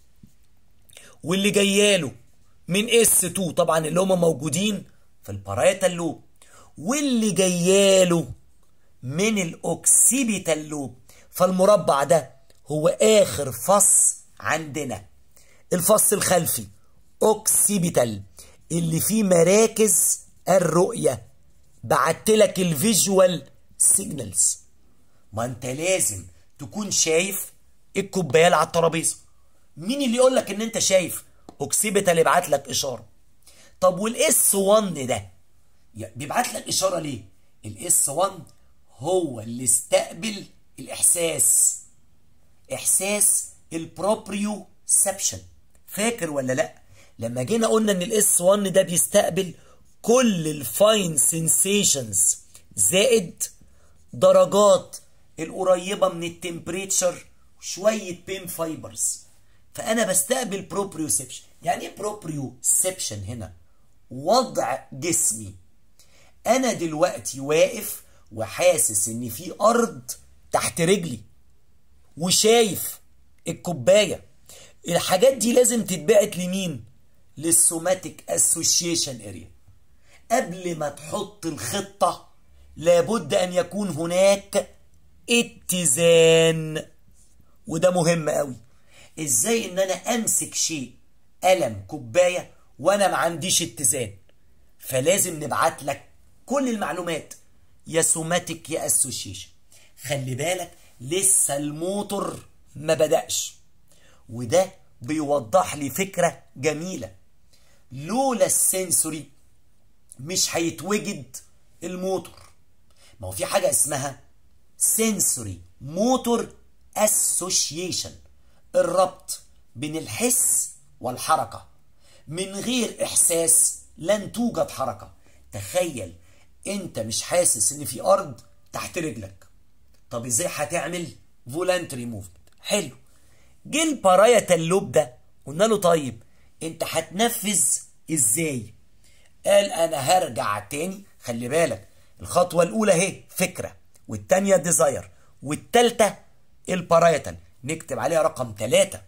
واللي جاياله من اس 2 طبعا اللي هم موجودين في البارايتال لوب واللي جاياله من الاوكسيبيتال لوب فالمربع ده هو اخر فص عندنا الفص الخلفي اوكسيبيتال اللي فيه مراكز الرؤية بعت لك الفيجوال سيجنالز ما انت لازم تكون شايف الكوبايه اللي على الترابيزه مين اللي يقول لك ان انت شايف اوكسيبيتال يبعت لك اشاره طب والاس 1 ده بيبعت لك اشاره ليه الاس 1 هو اللي استقبل الاحساس احساس البروبريوسبشن فاكر ولا لا لما جينا قلنا ان الاس 1 ده بيستقبل كل الفاين سنسيشنز زائد درجات القريبة من التمبريتشر وشوية بين فايبرز فأنا بستقبل بروبريوسبشن يعني ايه بروبريوسبشن هنا وضع جسمي أنا دلوقتي واقف وحاسس إن في أرض تحت رجلي وشايف الكوباية الحاجات دي لازم تتبعت لمين؟ للسوماتيك اسوشيشن اريا قبل ما تحط الخطة لابد أن يكون هناك اتزان وده مهم قوي ازاي ان انا امسك شيء قلم كوبايه وانا ما عنديش اتزان فلازم نبعت لك كل المعلومات يا سوماتيك يا اسوشيشن خلي بالك لسه الموتور ما بدأش وده بيوضح لي فكرة جميلة لولا السنسوري مش هيتوجد الموتور ما هو في حاجة اسمها sensory motor association الربط بين الحس والحركة من غير إحساس لن توجد حركة تخيل انت مش حاسس ان في ارض تحت رجلك طب ازاي هتعمل فولانتري موفمنت حلو جه البارايا اللوب ده قلنا له طيب انت هتنفذ ازاي قال انا هرجع تاني خلي بالك الخطوه الاولى اهي فكره والتانية ديزاير والتالتة البارايتال نكتب عليها رقم ثلاثة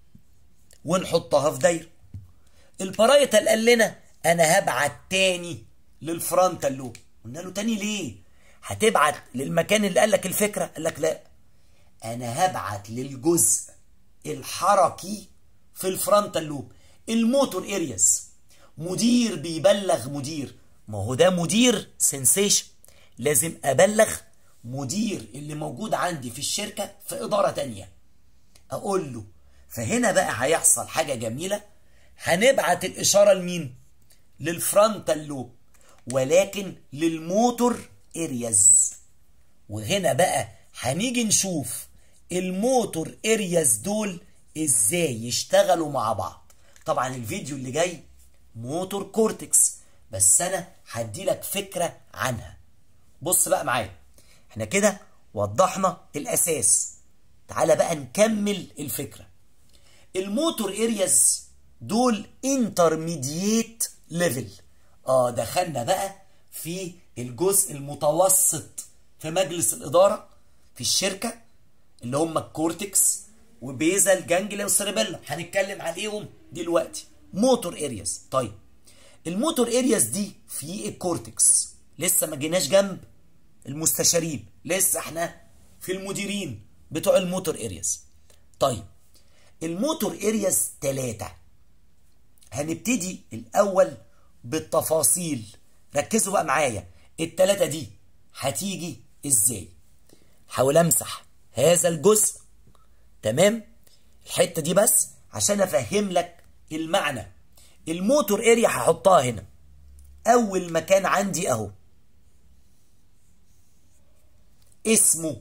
ونحطها في دايرة البارايتال قال لنا انا هبعت تاني للفرونتال لوب قلنا له تاني ليه هتبعت للمكان اللي قال لك الفكرة قال لك لا انا هبعت للجزء الحركي في الفرونتال لوب الموتور ارياز مدير بيبلغ مدير ما هو ده مدير سنسيشن لازم ابلغ مدير اللي موجود عندي في الشركة في ادارة تانية اقول له فهنا بقى هيحصل حاجة جميلة هنبعت الاشارة لمين للفرونتال لوب ولكن للموتور ارياز وهنا بقى هنيجي نشوف الموتور ارياز دول ازاي يشتغلوا مع بعض طبعا الفيديو اللي جاي موتور كورتكس بس انا هدي لك فكره عنها بص بقى معايا احنا كده وضحنا الاساس تعالى بقى نكمل الفكره الموتور ارياز دول انترميديت ليفل اه دخلنا بقى في الجزء المتوسط في مجلس الاداره في الشركه اللي هم الكورتكس وبيزل جانجليا وسيربيلا هنتكلم عليهم دلوقتي موتور ارياز طيب الموتور ارياز دي في الكورتكس لسه ما جيناش جنب المستشارين لسه احنا في المديرين بتوع الموتور ارياز طيب الموتور ارياز ثلاثة هنبتدي الاول بالتفاصيل ركزوا بقى معايا الثلاثة دي هتيجي ازاي حاول امسح هذا الجزء تمام الحته دي بس عشان افهم لك المعنى الموتور اريا هحطها هنا اول مكان عندي اهو اسمه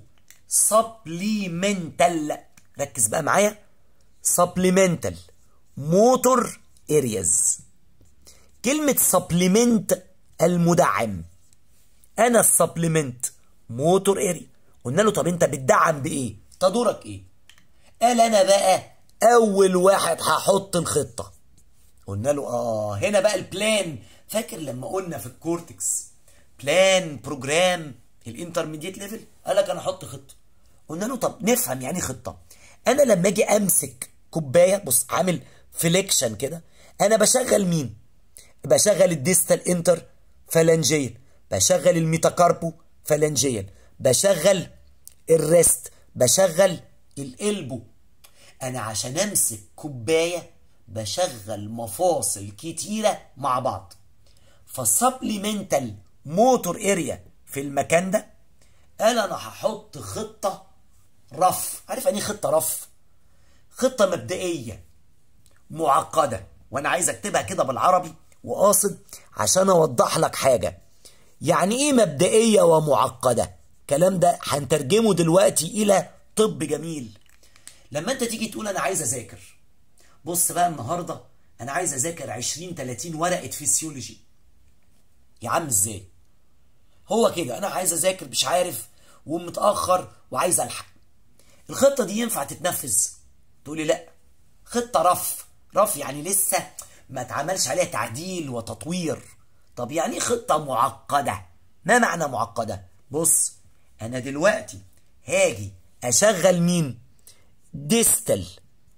سبليمنتال ركز بقى معايا سبليمنتال موتور ارياز كلمة سبليمنت المدعم انا السبليمنت موتور اريا قلنا له طب انت بتدعم بايه تدورك ايه قال انا بقى اول واحد هحط الخطه قلنا له اه هنا بقى البلان فاكر لما قلنا في الكورتكس بلان بروجرام الانترميديت ليفل قال لك انا احط خطه قلنا له طب نفهم يعني خطه انا لما اجي امسك كوبايه بص عامل فليكشن كده انا بشغل مين بشغل الديستال انتر فالنجيا بشغل الميتاكاربو فالنجيا بشغل الريست بشغل القلبو انا عشان امسك كوبايه بشغل مفاصل كتيره مع بعض فالسبليمنتال موتور اريا في المكان ده قال انا هحط خطه رف عارف يعني خطه رف خطه مبدئيه معقده وانا عايز اكتبها كده بالعربي وقاصد عشان اوضح لك حاجه يعني ايه مبدئيه ومعقده الكلام ده هنترجمه دلوقتي الى طب جميل لما انت تيجي تقول انا عايز اذاكر بص بقى النهارده انا عايز اذاكر 20 30 ورقه فيسيولوجي يا عم ازاي هو كده انا عايز اذاكر مش عارف ومتاخر وعايز الحق الخطه دي ينفع تتنفذ تقولي لا خطه رف رف يعني لسه ما اتعملش عليها تعديل وتطوير طب يعني خطه معقده ما معنى معقده بص انا دلوقتي هاجي اشغل مين ديستال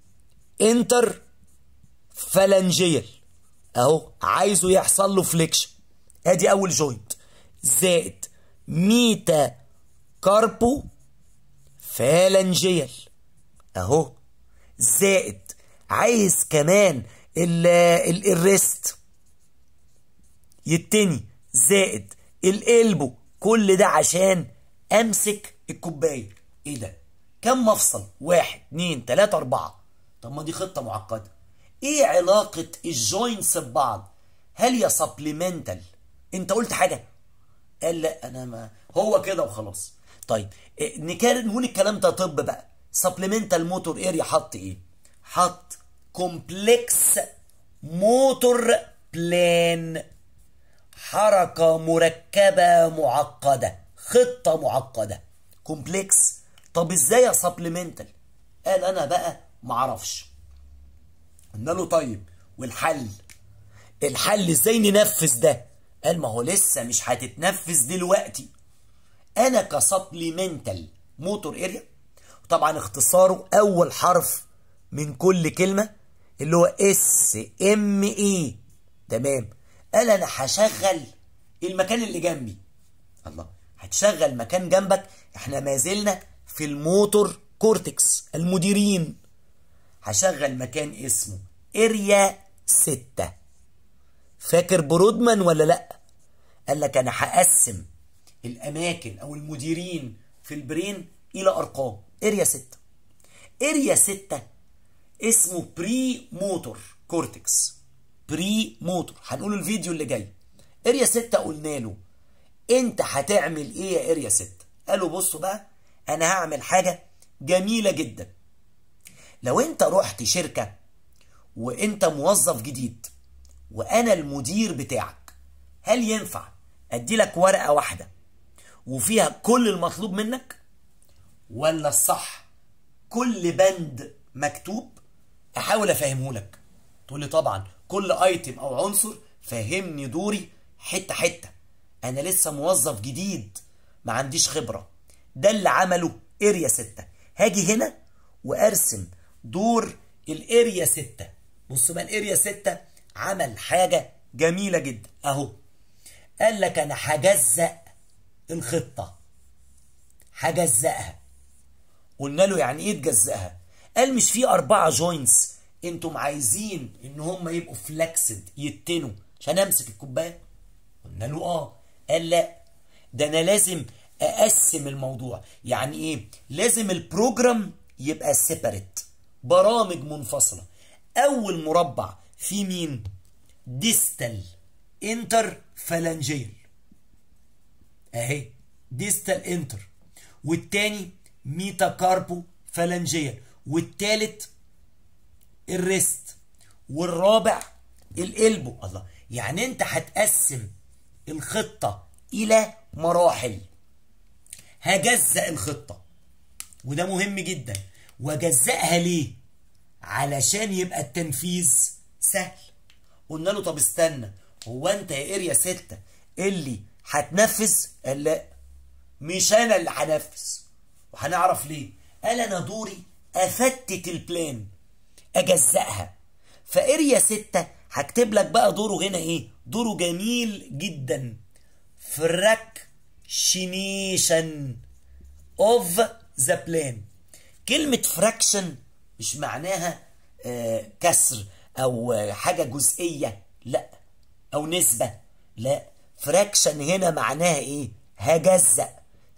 انتر فالنجيال اهو عايزه يحصل له فليكشن ادي اول جوينت زائد ميتا كاربو فالنجيال اهو زائد عايز كمان الريست يتني زائد القلبو كل ده عشان امسك الكوبايه ايه ده كم مفصل واحد اتنين تلاتة اربعة طب ما دي خطة معقدة ايه علاقة الجوينتس ببعض هل يا سبليمنتال انت قلت حاجة قال لا انا ما هو كده وخلاص طيب إيه نكرر نقول الكلام ده طب بقى سبليمنتال موتور اريا حط ايه حط كومبلكس موتور بلان حركة مركبة معقدة خطة معقدة كومبلكس طب ازاي يا سبليمنتال قال انا بقى معرفش قلنا له طيب والحل الحل ازاي ننفذ ده قال ما هو لسه مش هتتنفذ دلوقتي انا كسبليمنتال موتور اريا طبعا اختصاره اول حرف من كل كلمه اللي هو اس ام اي تمام قال انا هشغل المكان اللي جنبي الله هتشغل مكان جنبك احنا ما زلنا في الموتور كورتكس المديرين هشغل مكان اسمه اريا ستة فاكر برودمان ولا لا قال لك انا هقسم الاماكن او المديرين في البرين الى ارقام اريا 6 اريا 6 اسمه بري موتور كورتكس بري موتور هنقول الفيديو اللي جاي اريا 6 قلنا له انت هتعمل ايه يا اريا 6 قالوا بصوا بقى انا هعمل حاجه جميله جدا لو انت رحت شركه وانت موظف جديد وانا المدير بتاعك هل ينفع ادي لك ورقه واحده وفيها كل المطلوب منك ولا الصح كل بند مكتوب احاول افهمه لك تقول لي طبعا كل ايتم او عنصر فهمني دوري حته حته انا لسه موظف جديد ما عنديش خبره ده اللي عمله اريا 6 هاجي هنا وارسم دور الاريا 6 بص بقى الاريا 6 عمل حاجه جميله جدا اهو قال لك انا هجزأ الخطه هجزأها قلنا له يعني ايه تجزأها قال مش في اربعه جوينتس انتم عايزين ان هم يبقوا فلكسد يتنوا عشان امسك الكوبايه قلنا له اه قال لا ده انا لازم اقسم الموضوع يعني ايه لازم البروجرام يبقى سيبريت برامج منفصله اول مربع في مين ديستال انتر فالانجيل اهي ديستال انتر والتاني ميتاكاربو فالانجيل والتالت الريست والرابع القلبو الله يعني انت هتقسم الخطة الى مراحل هجزأ الخطة وده مهم جدا وجزأها ليه علشان يبقى التنفيذ سهل قلنا له طب استنى هو انت يا اريا ستة اللي هتنفذ قال لا مش انا اللي هنفذ وهنعرف ليه قال انا دوري افتت البلان اجزأها فاريا ستة هكتب لك بقى دوره هنا ايه دوره جميل جدا فراكشنيشن اوف ذا بلان كلمة فراكشن مش معناها آه كسر او آه حاجة جزئية لا او نسبة لا فراكشن هنا معناها ايه هجزأ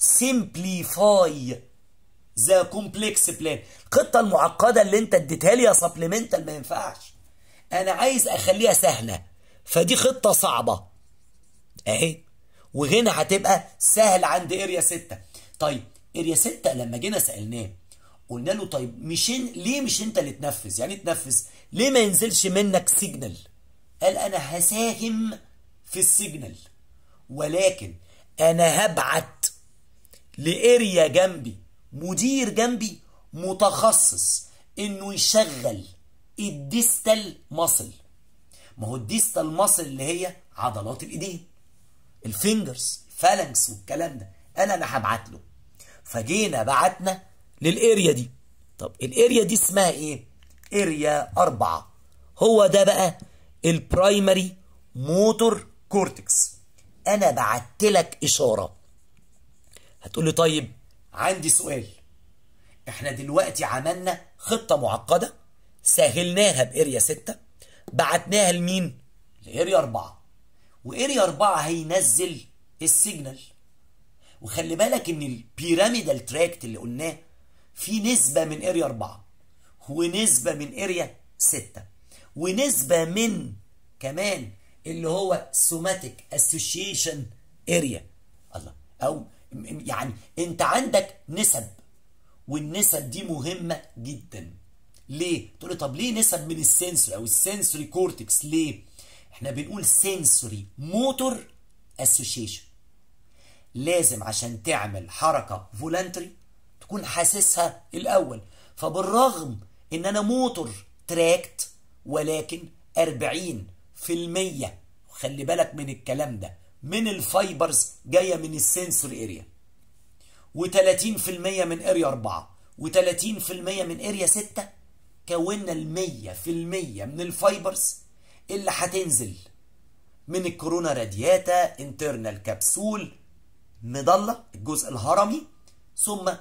سيمبليفاي ذا كومبلكس بلان الخطة المعقدة اللي انت اديتها لي يا سبلمنتال ما ينفعش انا عايز اخليها سهلة فدي خطة صعبة اهي وهنا هتبقى سهل عند اريا 6 طيب اريا 6 لما جينا سألناه قلنا له طيب مش ان... ليه مش انت اللي تنفذ يعني تنفذ ليه ما ينزلش منك سيجنال قال انا هساهم في السيجنال ولكن انا هبعت لاريا جنبي مدير جنبي متخصص انه يشغل الديستال ماسل ما هو الديستال ماسل اللي هي عضلات الايدين الفينجرز فالانكس والكلام ده انا انا هبعت له فجينا بعتنا للاريا دي طب الاريا دي اسمها ايه اريا أربعة هو ده بقى البرايمري موتور كورتكس انا بعت لك اشاره هتقول لي طيب عندي سؤال احنا دلوقتي عملنا خطه معقده سهلناها باريا 6 بعتناها لمين لاريا 4 واريا 4 هينزل السيجنال وخلي بالك ان البيراميدال تراكت اللي قلناه في نسبة من اريا 4 ونسبة من اريا 6 ونسبة من كمان اللي هو سوماتيك اسوشيشن اريا الله او يعني انت عندك نسب والنسب دي مهمة جدا ليه؟ تقول لي طب ليه نسب من السنسوري او السنسوري كورتكس ليه؟ احنا بنقول سنسوري موتور اسوشيشن لازم عشان تعمل حركة فولنتري تكون حاسسها الاول فبالرغم ان انا موتور تراكت ولكن 40% خلي بالك من الكلام ده من الفايبرز جايه من السنسوري اريا و30% من اريا 4 و30% من اريا 6 كونا ال 100% من الفايبرز اللي هتنزل من الكورونا رادياتا انترنال كبسول مضله الجزء الهرمي ثم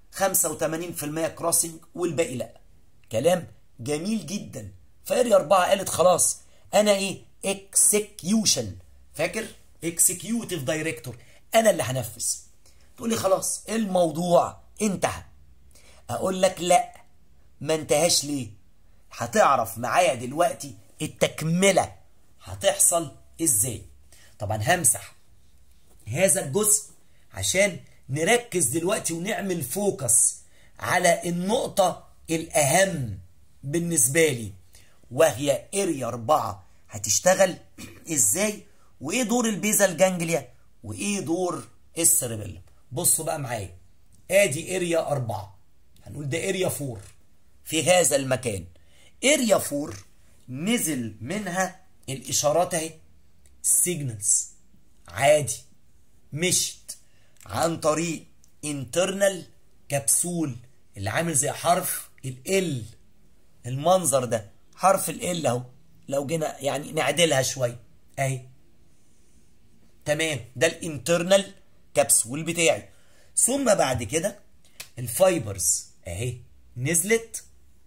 85% كروسنج والباقي لا كلام جميل جدا فاريا 4 قالت خلاص انا ايه اكسكيوشن فاكر اكسكيوتيف دايركتور انا اللي هنفذ تقول لي خلاص الموضوع انتهى اقول لك لا ما انتهاش ليه هتعرف معايا دلوقتي التكمله هتحصل ازاي طبعا همسح هذا الجزء عشان نركز دلوقتي ونعمل فوكس على النقطة الأهم بالنسبة لي وهي اريا 4 هتشتغل ازاي وايه دور البيزال جانجليا وايه دور السيربيلم بصوا بقى معايا ادي اريا 4 هنقول ده اريا 4 في هذا المكان اريا 4 نزل منها الاشارات اهي سيجنالز عادي مشت عن طريق internal كبسول اللي عامل زي حرف ال المنظر ده حرف ال اهو لو جينا يعني نعدلها شويه اهي تمام ده الانترنال كبسول بتاعي ثم بعد كده الفايبرز اهي نزلت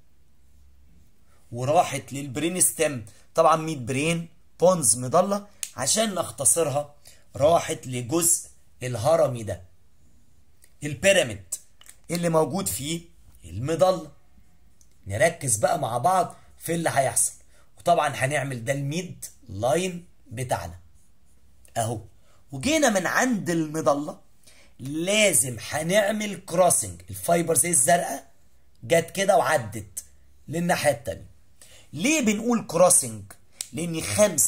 وراحت للبرين ستيم طبعا ميد برين بونز مضله عشان نختصرها راحت لجزء الهرمي ده البيراميد اللي موجود فيه المضله نركز بقى مع بعض في اللي هيحصل وطبعا هنعمل ده الميد لاين بتاعنا اهو وجينا من عند المضله لازم هنعمل كروسنج الفايبرز الزرقاء جت كده وعدت للناحيه التانيه ليه بنقول كروسنج لان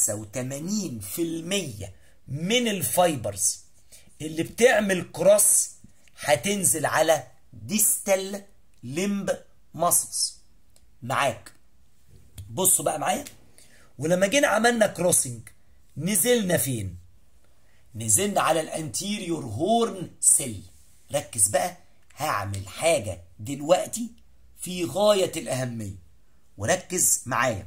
85% من الفايبرز اللي بتعمل كروس هتنزل على ديستال لمب ماسلز معاك بصوا بقى معايا ولما جينا عملنا كروسنج نزلنا فين نزلنا على الانتيريور هورن سيل ركز بقى هعمل حاجة دلوقتي في غاية الأهمية وركز معايا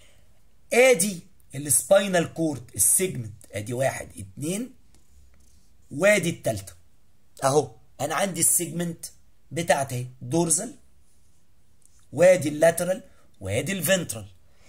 ادي السباينال كورد السيجمنت ادي واحد اتنين وادي التالتة اهو انا عندي السيجمنت بتاعتي دورزل وادي اللاترال وادي الفنترال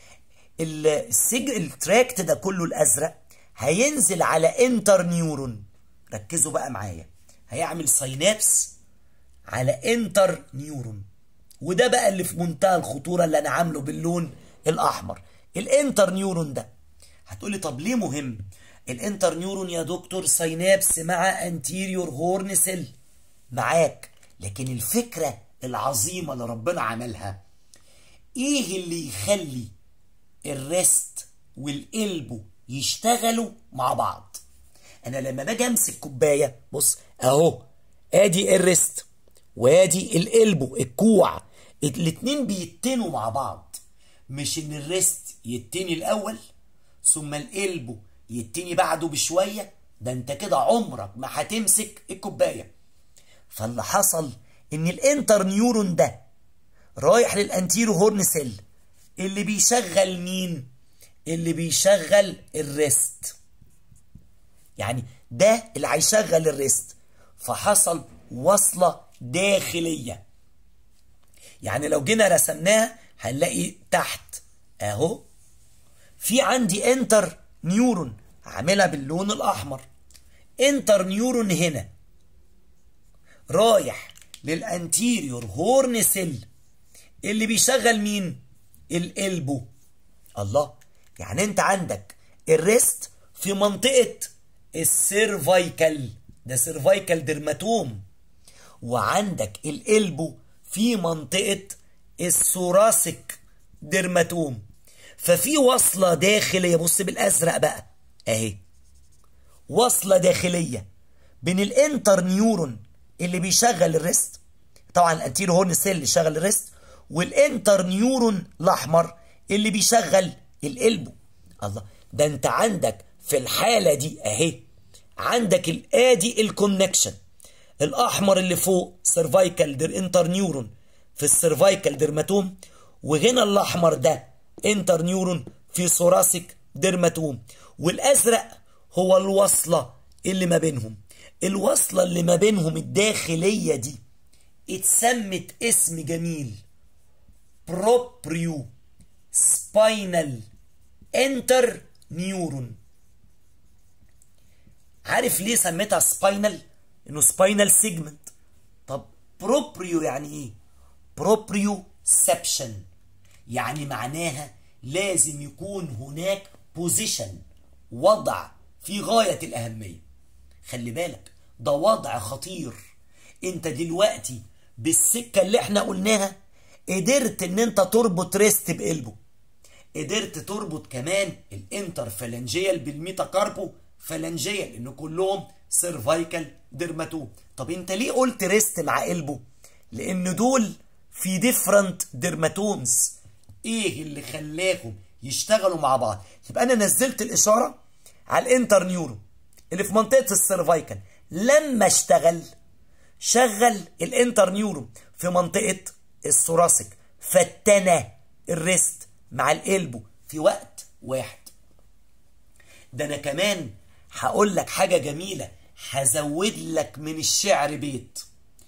السج التراكت ده كله الازرق هينزل على انتر نيورون ركزوا بقى معايا هيعمل ساينابس على انتر نيورون وده بقى اللي في منتهى الخطوره اللي انا عامله باللون الاحمر الانتر نيورون ده هتقولي طب ليه مهم الانتر نيورون يا دكتور ساينابس مع انتيريور هورن سيل معاك لكن الفكره العظيمه اللي ربنا عملها ايه اللي يخلي الريست والقلبو يشتغلوا مع بعض انا لما باجي امسك كوبايه بص اهو ادي الريست وادي القلبو الكوع الاتنين بيتنوا مع بعض مش ان الريست يتني الاول ثم القلبو يتني بعده بشويه ده انت كده عمرك ما هتمسك الكوبايه فاللي حصل ان الانتر نيورون ده رايح للانتيرو هورن سيل اللي بيشغل مين اللي بيشغل الريست يعني ده اللي هيشغل الريست فحصل وصلة داخلية يعني لو جينا رسمناها هنلاقي تحت اهو في عندي انتر نيورون عاملها باللون الاحمر انتر نيورون هنا رايح للانتيريور هورن سيل اللي بيشغل مين القلبو الله يعني انت عندك الريست في منطقة السيرفايكال ده سيرفايكال درماتوم وعندك القلبو في منطقة الثوراسيك درماتوم ففي وصلة داخلية بص بالأزرق بقى أهي وصلة داخلية بين الانتر نيورون اللي بيشغل الريست طبعا الانتيرو هورن سيل اللي شغل الريست والانتر نيورون الاحمر اللي بيشغل القلبو الله ده انت عندك في الحاله دي اهي عندك الادي الكونكشن الاحمر اللي فوق سيرفايكال دير انتر نيورون في السيرفايكال ديرماتوم وهنا الاحمر ده انتر نيورون في ثوراسيك ديرماتوم والازرق هو الوصله اللي ما بينهم الوصله اللي ما بينهم الداخليه دي اتسمت اسم جميل بروبريو سباينال انتر نيورون عارف ليه سميتها سباينال انه سباينال سيجمنت طب بروبريو يعني ايه بروبريو سبشن يعني معناها لازم يكون هناك بوزيشن وضع في غاية الأهمية خلي بالك ده وضع خطير انت دلوقتي بالسكة اللي احنا قلناها قدرت ان انت تربط ريست بقلبه قدرت تربط كمان الانترفالنجيال بالميتاكاربو فالنجيال لان كلهم سيرفايكال ديرماتوم طب انت ليه قلت ريست مع قلبه لان دول في ديفرنت ديرماتومز ايه اللي خلاهم يشتغلوا مع بعض يبقى انا نزلت الاشاره على الانتر نيورو اللي في منطقه السيرفايكال لما اشتغل شغل الانتر نيورو في منطقه الثوراسيك فتنى الريست مع القلبه في وقت واحد ده انا كمان هقول لك حاجه جميله هزود لك من الشعر بيت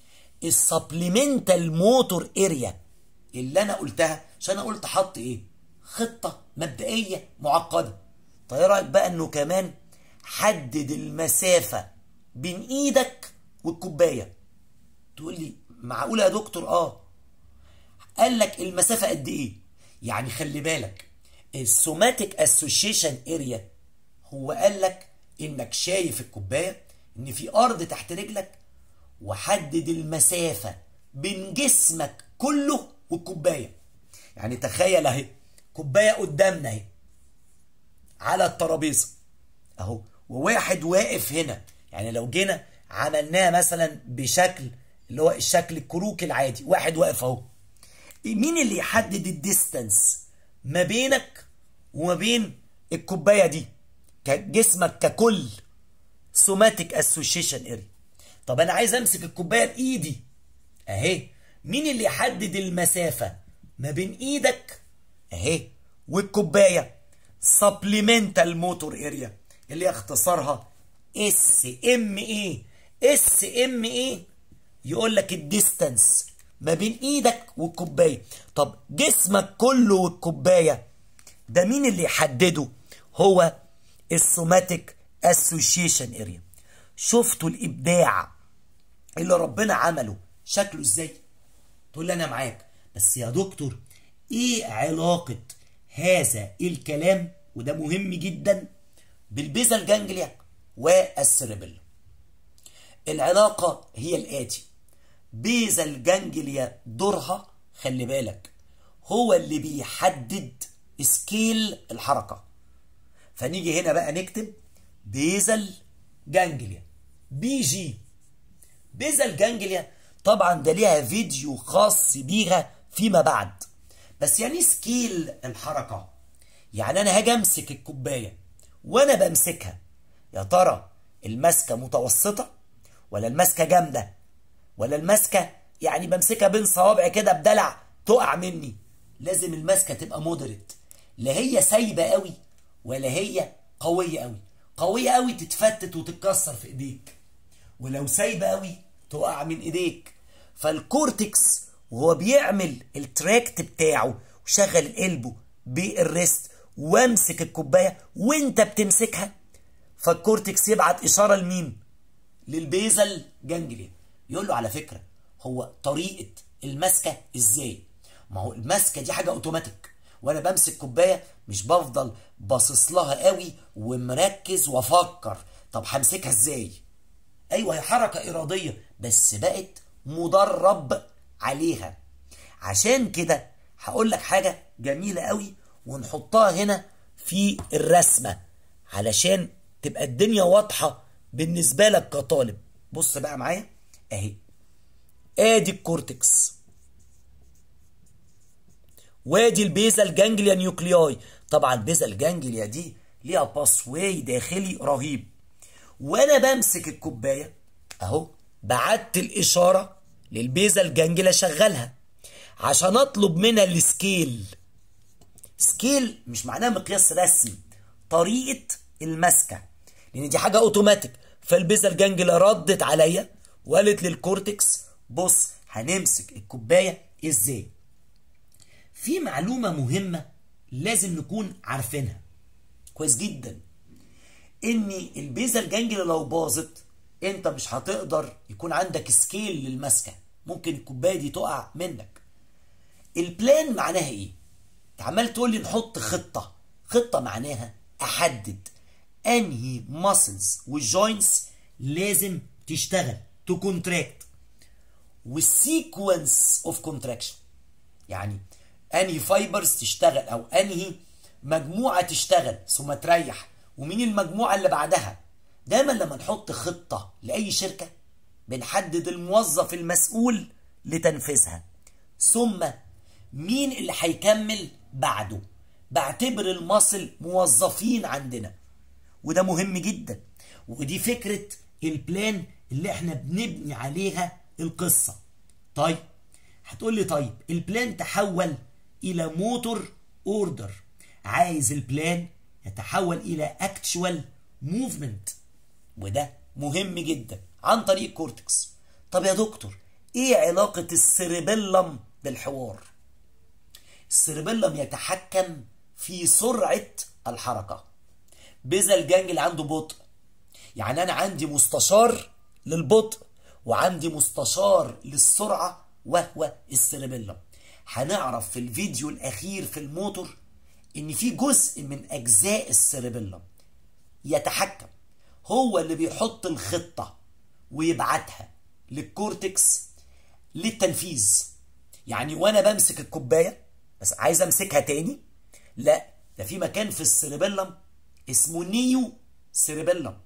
السبليمنتال موتور اريا اللي انا قلتها عشان انا قلت حط ايه خطه مبدئيه معقده طيب ايه رايك بقى انه كمان حدد المسافه بين ايدك والكوبايه تقول لي معقوله يا دكتور اه قال لك المسافه قد ايه يعني خلي بالك السوماتيك اسوشيشن اريا هو قال لك انك شايف الكوبايه ان في ارض تحت رجلك وحدد المسافه بين جسمك كله والكوبايه يعني تخيل اهي كوبايه قدامنا اهي على الترابيزه اهو وواحد واقف هنا يعني لو جينا عملناها مثلا بشكل اللي هو الشكل الكروكي العادي واحد واقف اهو مين اللي يحدد الديستانس ما بينك وما بين الكوبايه دي جسمك ككل سوماتيك اسوشيشن اريا طب انا عايز امسك الكوبايه بايدي اهي مين اللي يحدد المسافه ما بين ايدك اهي والكوبايه سبليمنتال موتور اريا اللي اختصارها اس ام اي اس ام اي يقول لك الديستانس ما بين ايدك والكوبايه طب جسمك كله والكوبايه ده مين اللي يحدده هو السوماتيك اسوشيشن اريا شفتوا الابداع اللي ربنا عمله شكله ازاي تقول لي انا معاك بس يا دكتور ايه علاقه هذا الكلام وده مهم جدا بالبيزال جانجليا والسيربيلم العلاقه هي الاتي بيزال جانجليا دورها خلي بالك هو اللي بيحدد سكيل الحركه فنيجي هنا بقى نكتب بيزل جانجليا بي جي بيزل جانجليا طبعا ده ليها فيديو خاص بيها فيما بعد بس يعني سكيل الحركة يعني انا هاجي امسك الكوباية وانا بمسكها يا ترى المسكة متوسطة ولا المسكة جامدة ولا المسكة يعني بمسكها بين صوابع كده بدلع تقع مني لازم المسكة تبقى مودريت لا هي سايبة قوي ولا هي قوية قوي قوية قوي تتفتت وتتكسر في ايديك ولو سايبة قوي تقع من ايديك فالكورتكس وهو بيعمل التراكت بتاعه وشغل قلبه بالريست وامسك الكوباية وانت بتمسكها فالكورتكس يبعت اشارة لمين للبيزل جانجليا يقول له على فكرة هو طريقة المسكة ازاي ما هو المسكة دي حاجة اوتوماتيك وانا بمسك كوبايه مش بفضل باصص لها قوي ومركز وافكر طب همسكها ازاي ايوه هي حركه اراديه بس بقت مدرب عليها عشان كده هقول لك حاجه جميله قوي ونحطها هنا في الرسمه علشان تبقى الدنيا واضحه بالنسبه لك كطالب بص بقى معايا اهي ادي الكورتكس وادي البيزل جانجليا نيوكلياي طبعا البيزل جانجليا دي ليها باسواي داخلي رهيب وانا بمسك الكوبايه اهو بعت الاشاره للبيزل جانجليا شغلها عشان اطلب منها السكيل سكيل مش معناها مقياس رسمي طريقه المسكه لان دي حاجه اوتوماتيك فالبيزل جانجليا ردت عليا وقالت للكورتكس بص هنمسك الكوبايه ازاي في معلومة مهمة لازم نكون عارفينها كويس جدا ان البيزل جانجلي لو باظت انت مش هتقدر يكون عندك سكيل للمسكه ممكن الكوبايه دي تقع منك البلان معناها ايه انت عمال تقول لي نحط خطه خطه معناها احدد انهي ماسلز والجوينتس لازم تشتغل تو كونتراكت والسيكونس اوف كونتراكشن يعني انهي فايبرز تشتغل او انهي مجموعه تشتغل ثم تريح ومين المجموعه اللي بعدها دايما لما نحط خطه لاي شركه بنحدد الموظف المسؤول لتنفيذها ثم مين اللي هيكمل بعده بعتبر المصل موظفين عندنا وده مهم جدا ودي فكرة البلان اللي احنا بنبني عليها القصة طيب هتقول لي طيب البلان تحول الى موتور اوردر عايز البلان يتحول الى اكتشوال موفمنت وده مهم جدا عن طريق كورتكس طب يا دكتور ايه علاقة السيربيلم بالحوار السيربيلم يتحكم في سرعة الحركة بذا الجانجل عنده بطء يعني انا عندي مستشار للبطء وعندي مستشار للسرعة وهو السيربيلم هنعرف في الفيديو الاخير في الموتور ان في جزء من اجزاء السيربيلم يتحكم هو اللي بيحط الخطة ويبعتها للكورتكس للتنفيذ يعني وانا بمسك الكوباية بس عايز امسكها تاني لا ده في مكان في السيربيلم اسمه نيو سيربيلم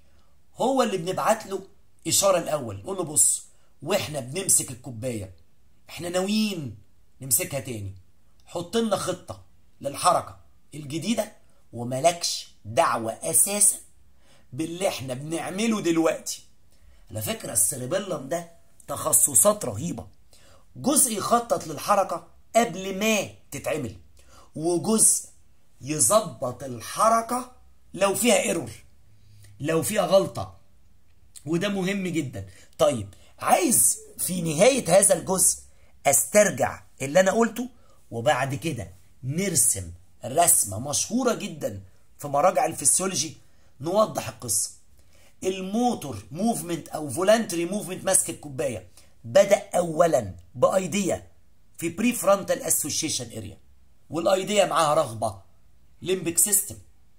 هو اللي بنبعت له اشاره الاول نقول له بص واحنا بنمسك الكوبايه احنا ناويين نمسكها تاني حط لنا خطه للحركه الجديده وملكش دعوه اساسا باللي احنا بنعمله دلوقتي على فكره السيربيلم ده تخصصات رهيبه جزء يخطط للحركه قبل ما تتعمل وجزء يظبط الحركة لو فيها ايرور لو فيها غلطة وده مهم جدا طيب عايز في نهاية هذا الجزء استرجع اللي انا قلته وبعد كده نرسم رسمة مشهورة جدا في مراجع الفسيولوجي نوضح القصة الموتور موفمنت او فولانتري موفمنت ماسك الكوباية بدأ اولا بايديا في بري فرونتال اسوشيشن اريا والايديا معاها رغبه ليمبك سيستم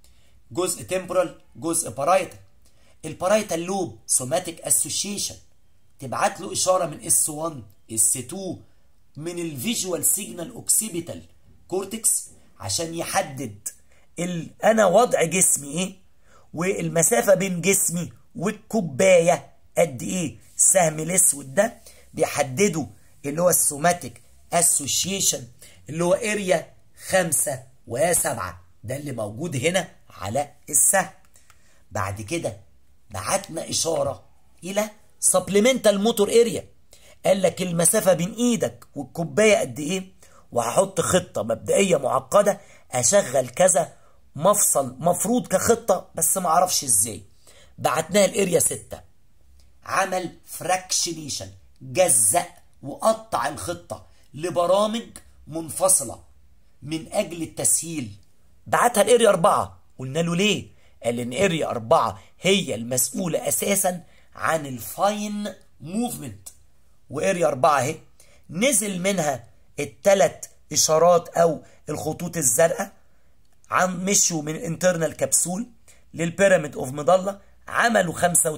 جزء تمبرال جزء بارايتال البارايتال لوب سوماتيك اسوشيشن تبعت له اشاره من اس 1 اس 2 من الفيجوال سيجنال اوكسيبيتال كورتكس عشان يحدد ال... انا وضع جسمي ايه والمسافه بين جسمي والكوبايه قد ايه السهم الاسود ده بيحدده اللي هو السوماتيك اسوشيشن اللي هو اريا خمسة وسبعة ده اللي موجود هنا على السهم بعد كده بعتنا إشارة إلى سبلمنتال موتور اريا قال لك المسافة بين إيدك والكوباية قد إيه وهحط خطة مبدئية معقدة أشغل كذا مفصل مفروض كخطة بس معرفش إزاي بعتناها الاريا ستة عمل فراكشنيشن جزأ وقطع الخطة لبرامج منفصلة من أجل التسهيل بعتها الاريا أربعة قلنا له ليه قال إن اريا أربعة هي المسؤولة أساسا عن الفاين موفمنت واريا أربعة اهي نزل منها التلات إشارات أو الخطوط الزرقاء عن مشوا من الانترنال كبسول للبيراميد اوف مضلة عملوا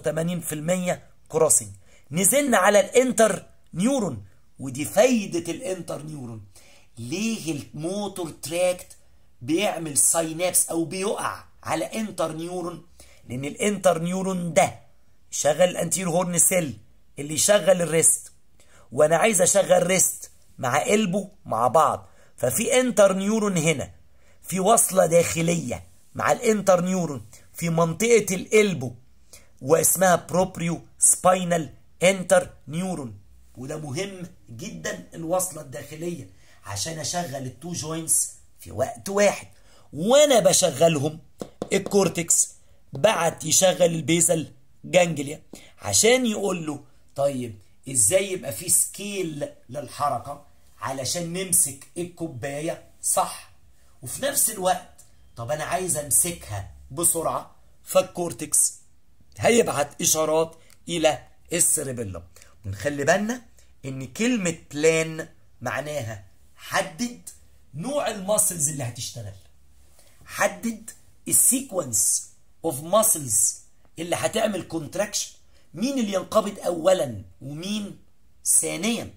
85% كروسنج نزلنا على الانتر نيورون ودي فايدة الانتر نيورون ليه الموتور تراكت بيعمل ساينابس او بيقع على انتر نيورون لان الانتر نيورون ده شغل الانتير هورن سيل اللي يشغل الريست وانا عايز اشغل ريست مع قلبه مع بعض ففي انتر نيورون هنا في وصلة داخلية مع الانتر نيورون في منطقة القلبه واسمها بروبريو سباينال انتر نيورون وده مهم جدا الوصلة الداخلية عشان اشغل التو جوينتس في وقت واحد وانا بشغلهم الكورتكس بعت يشغل البيزل جانجليا عشان يقول له طيب ازاي يبقى في سكيل للحركة علشان نمسك الكوباية صح وفي نفس الوقت طب انا عايز امسكها بسرعة فالكورتكس هيبعت اشارات الى السيربيلم ونخلي بالنا ان كلمة بلان معناها حدد نوع الماسلز اللي هتشتغل حدد السيكونس اوف ماسلز اللي هتعمل كونتراكشن مين اللي ينقبض اولا ومين ثانيا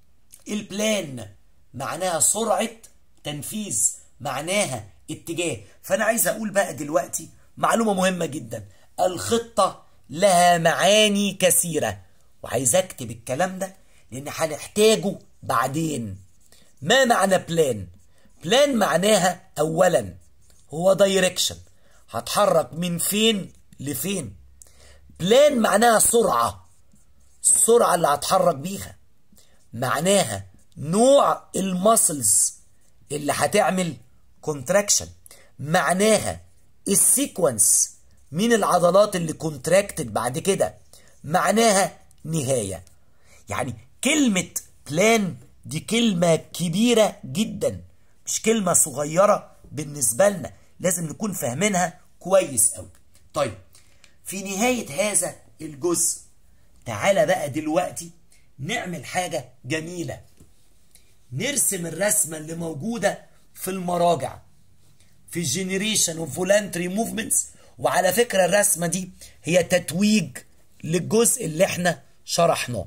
البلان معناها سرعة تنفيذ معناها اتجاه فانا عايز اقول بقى دلوقتي معلومة مهمة جدا الخطة لها معاني كثيرة وعايز اكتب الكلام ده لان هنحتاجه بعدين ما معنى بلان بلان معناها اولا هو دايركشن هتحرك من فين لفين بلان معناها سرعة السرعة اللي هتحرك بيها معناها نوع المسلز اللي هتعمل كونتراكشن معناها السيكونس من العضلات اللي كونتراكتد بعد كده معناها نهاية يعني كلمة بلان دي كلمة كبيرة جدا مش كلمة صغيرة بالنسبة لنا لازم نكون فاهمينها كويس قوي طيب في نهاية هذا الجزء تعالى بقى دلوقتي نعمل حاجة جميلة نرسم الرسمة اللي موجودة في المراجع في جنريشن اوف فولانتري موفمنتس وعلى فكرة الرسمة دي هي تتويج للجزء اللي احنا شرحناه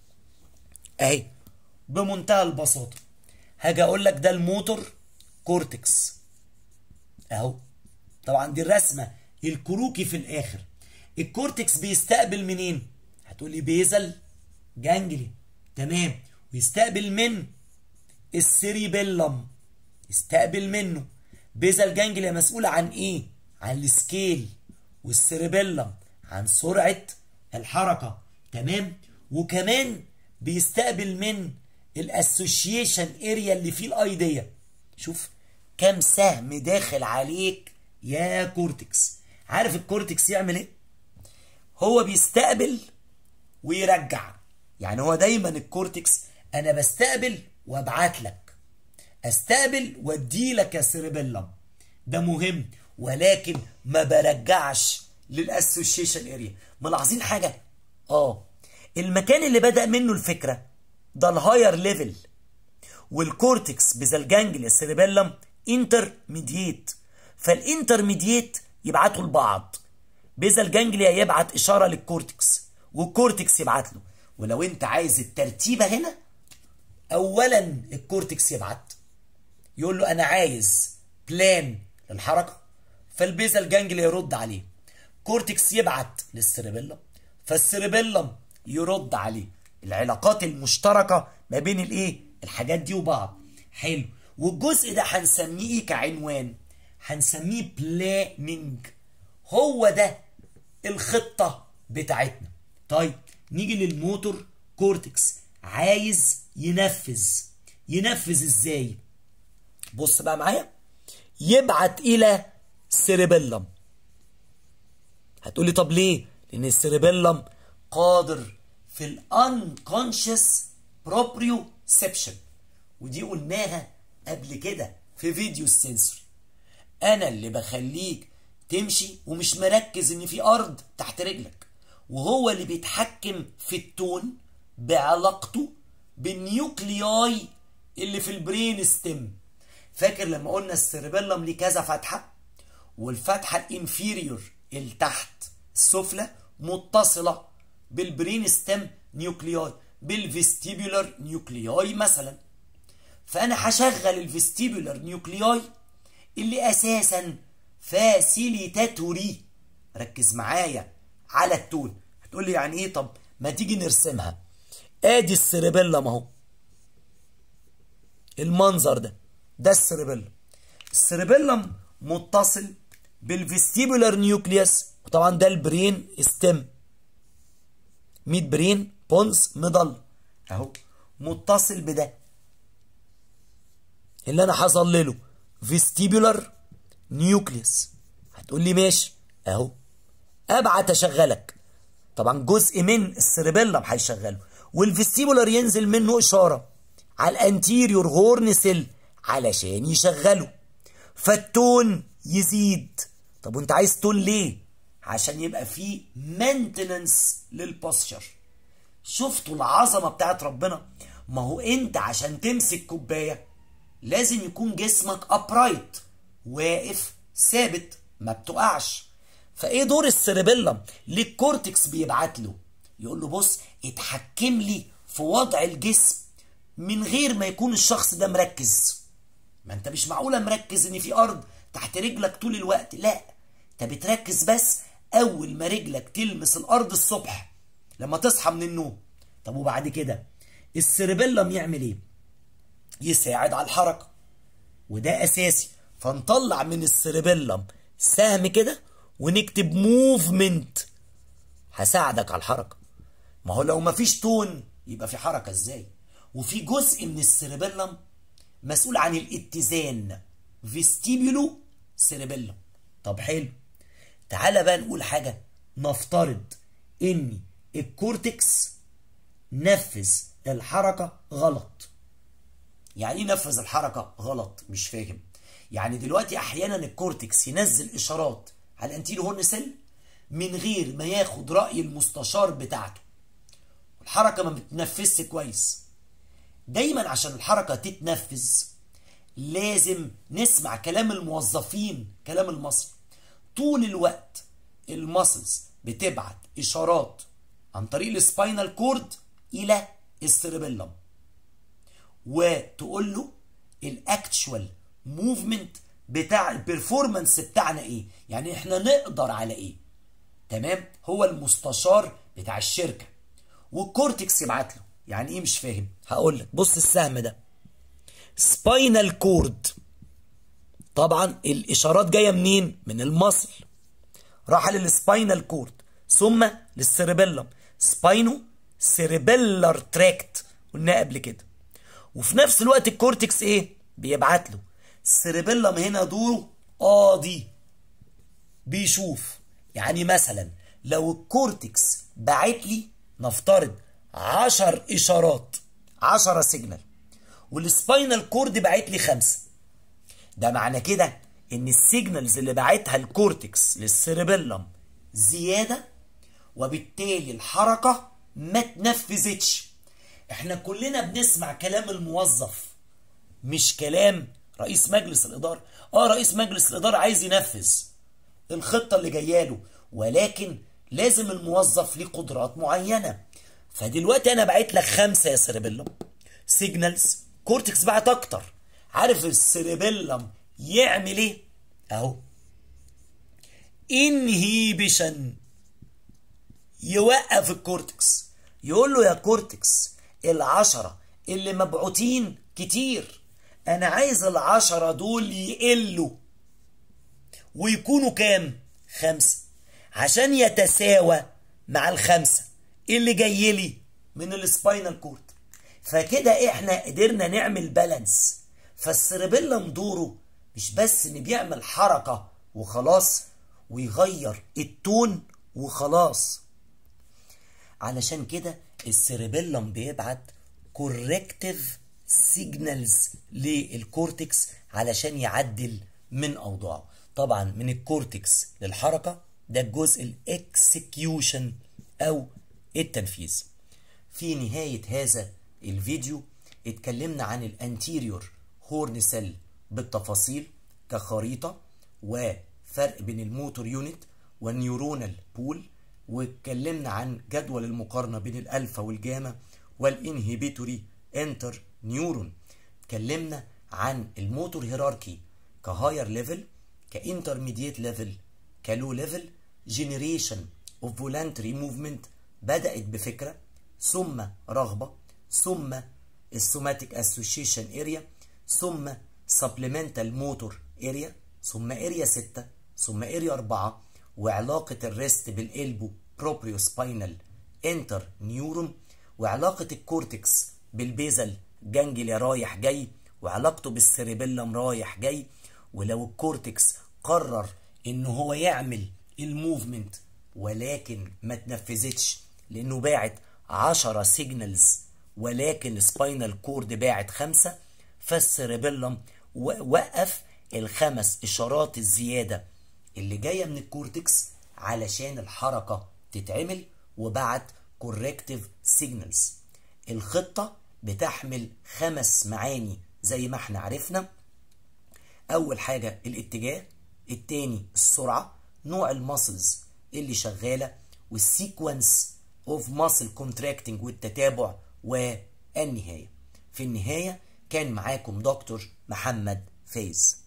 اهي بمنتهى البساطة هاجي اقول لك ده الموتور كورتكس اهو طبعا دي الرسمة الكروكي في الاخر الكورتكس بيستقبل منين هتقولي بيزل جانجلي تمام ويستقبل من السيريبيلم يستقبل منه بيزل جانجليا مسؤولة عن ايه عن السكيل والسيريبيلم عن سرعة الحركة تمام وكمان بيستقبل من الاسوشيشن اريا اللي فيه الايديا شوف كام سهم داخل عليك يا كورتكس عارف الكورتكس يعمل ايه هو بيستقبل ويرجع يعني هو دايما الكورتكس انا بستقبل وابعت لك استقبل وادي لك يا سيربيلم ده مهم ولكن ما برجعش للاسوشيشن اريا ملاحظين حاجه اه المكان اللي بدا منه الفكره ده الهاير ليفل والكورتكس بزالجانجليا سيربيلم انترميديت فالانترميديت يبعتوا لبعض بيزال جانجليا يبعت اشاره للكورتكس والكورتكس يبعت له ولو انت عايز الترتيبه هنا اولا الكورتكس يبعت يقول له انا عايز بلان للحركه فالبيزال جانجليا يرد عليه كورتكس يبعت للسيربيلم فالسيربيلم يرد عليه العلاقات المشتركه ما بين الايه الحاجات دي وبعض حلو والجزء ده هنسميه ايه كعنوان هنسميه بلاننج هو ده الخطه بتاعتنا طيب نيجي للموتور كورتكس عايز ينفذ ينفذ ازاي بص بقى معايا يبعت الى سيربيلم هتقولي طب ليه لان السيربيلم قادر في الانكونشس بروبريوسبشن ودي قلناها قبل كده في فيديو السنسوري انا اللي بخليك تمشي ومش مركز ان في ارض تحت رجلك وهو اللي بيتحكم في التون بعلاقته بالنيوكلياي اللي في البرين ستيم فاكر لما قلنا السيربيلم ليه كذا فتحه والفتحه الانفيريور اللي تحت السفلى متصله بالبرين ستيم نيوكلياي بالفيستيبولار نيوكلياي مثلا فانا هشغل الفيستيبولار نيوكلياي اللي اساسا فاسيليتاتوري ركز معايا على التون هتقول لي يعني ايه طب ما تيجي نرسمها ادي السيربيلم اهو المنظر ده ده السيربيلم السيربيلم متصل بالفيستيبولار نيوكليوس وطبعا ده البرين ستيم ميد برين بونز مضل اهو متصل بده اللي انا هظلله فيستيبولار نيوكليوس هتقول لي ماشي اهو ابعت اشغلك طبعا جزء من السيربيلم هيشغله والفيستيبولار ينزل منه اشاره على الانتيريور هورن سيل علشان يشغله فالتون يزيد طب وانت عايز تون ليه عشان يبقى فيه مينتننس للبوستشر شفتوا العظمه بتاعت ربنا ما هو انت عشان تمسك كوبايه لازم يكون جسمك ابرايت واقف ثابت ما بتقعش فايه دور السيربيلم ليه الكورتكس بيبعت له يقول له بص اتحكم لي في وضع الجسم من غير ما يكون الشخص ده مركز ما انت مش معقوله مركز ان في ارض تحت رجلك طول الوقت لا انت بتركز بس اول ما رجلك تلمس الارض الصبح لما تصحى من النوم طب وبعد كده السيربيلم يعمل ايه يساعد على الحركه وده اساسي فنطلع من السيربيلم سهم كده ونكتب موفمنت هساعدك على الحركه ما هو لو مفيش تون يبقى في حركه ازاي وفي جزء من السيربيلم مسؤول عن الاتزان فيستيبيولو سيربيلم طب حلو تعالى بقى نقول حاجه نفترض ان الكورتكس نفذ الحركه غلط يعني ايه نفذ الحركه غلط مش فاهم يعني دلوقتي احيانا الكورتكس ينزل اشارات على الانتيرو هورن سيل من غير ما ياخد راي المستشار بتاعته الحركه ما بتنفذش كويس دايما عشان الحركه تتنفذ لازم نسمع كلام الموظفين كلام المصل طول الوقت المسلز بتبعت اشارات عن طريق السباينال كورد الى السيربيلم وتقول له الاكتشوال موفمنت بتاع البرفورمانس بتاعنا ايه يعني احنا نقدر على ايه تمام هو المستشار بتاع الشركه والكورتكس يبعت له يعني ايه مش فاهم هقول لك بص السهم ده سباينال كورد طبعا الاشارات جايه منين من المصل راح للسباينال كورد ثم للسيربيلم سباينو سيربيلر تراكت قلنا قبل كده وفي نفس الوقت الكورتكس ايه بيبعت له السيربيلم هنا دوره قاضي بيشوف يعني مثلا لو الكورتكس بعت لي نفترض عشر اشارات عشرة سيجنال والسباينال كورد بعت لي خمسة ده معنى كده ان السيجنالز اللي بعتها الكورتكس للسيربيلم زيادة وبالتالي الحركة ما تنفذتش احنا كلنا بنسمع كلام الموظف مش كلام رئيس مجلس الإدارة اه رئيس مجلس الإدارة عايز ينفذ الخطة اللي جايه له ولكن لازم الموظف ليه قدرات معينة فدلوقتي انا بعت لك خمسة يا سيربيلم سيجنالز كورتكس بعت اكتر عارف السيربيلم يعمل ايه اهو انهيبيشن يوقف الكورتكس يقول له يا كورتكس العشرة اللي مبعوتين كتير انا عايز العشرة دول يقلوا ويكونوا كام خمسة عشان يتساوى مع الخمسة اللي جاي لي من السباينال كورد فكده احنا قدرنا نعمل بالانس فالسيربيلم دوره مش بس ان بيعمل حركة وخلاص ويغير التون وخلاص علشان كده السيربيلم بيبعت كوركتيف سيجنالز للكورتكس علشان يعدل من اوضاعه طبعا من الكورتكس للحركه ده الجزء الاكسكيوشن او التنفيذ في نهايه هذا الفيديو اتكلمنا عن الانتيريور هورن سيل بالتفاصيل كخريطه وفرق بين الموتور يونت والنيورونال بول واتكلمنا عن جدول المقارنه بين الالفا والجاما والانهبيتوري انتر نيورون اتكلمنا عن الموتور هيراركي كهاير ليفل كانترميديت ليفل كلو ليفل جنريشن اوف فولانتري موفمنت بدات بفكره ثم رغبه ثم السوماتيك اسوشيشن اريا ثم سبلمنتال موتور اريا ثم اريا 6 ثم اريا 4 وعلاقه الريست بالالبو بروبريو سباينال انتر نيورون وعلاقه الكورتكس بالبيزل جانجليا رايح جاي وعلاقته بالسيربيلم رايح جاي ولو الكورتكس قرر ان هو يعمل الموفمنت ولكن ما تنفذتش لانه باعت 10 سيجنالز ولكن سباينال كورد باعت خمسة فالسيربيلم وقف الخمس اشارات الزياده اللي جايه من الكورتكس علشان الحركة تتعمل وبعت corrective signals الخطة بتحمل خمس معاني زي ما احنا عرفنا أول حاجة الاتجاه التاني السرعة نوع الماسلز اللي شغالة والسيكونس اوف ماسل كونتراكتنج والتتابع والنهاية في النهاية كان معاكم دكتور محمد فايز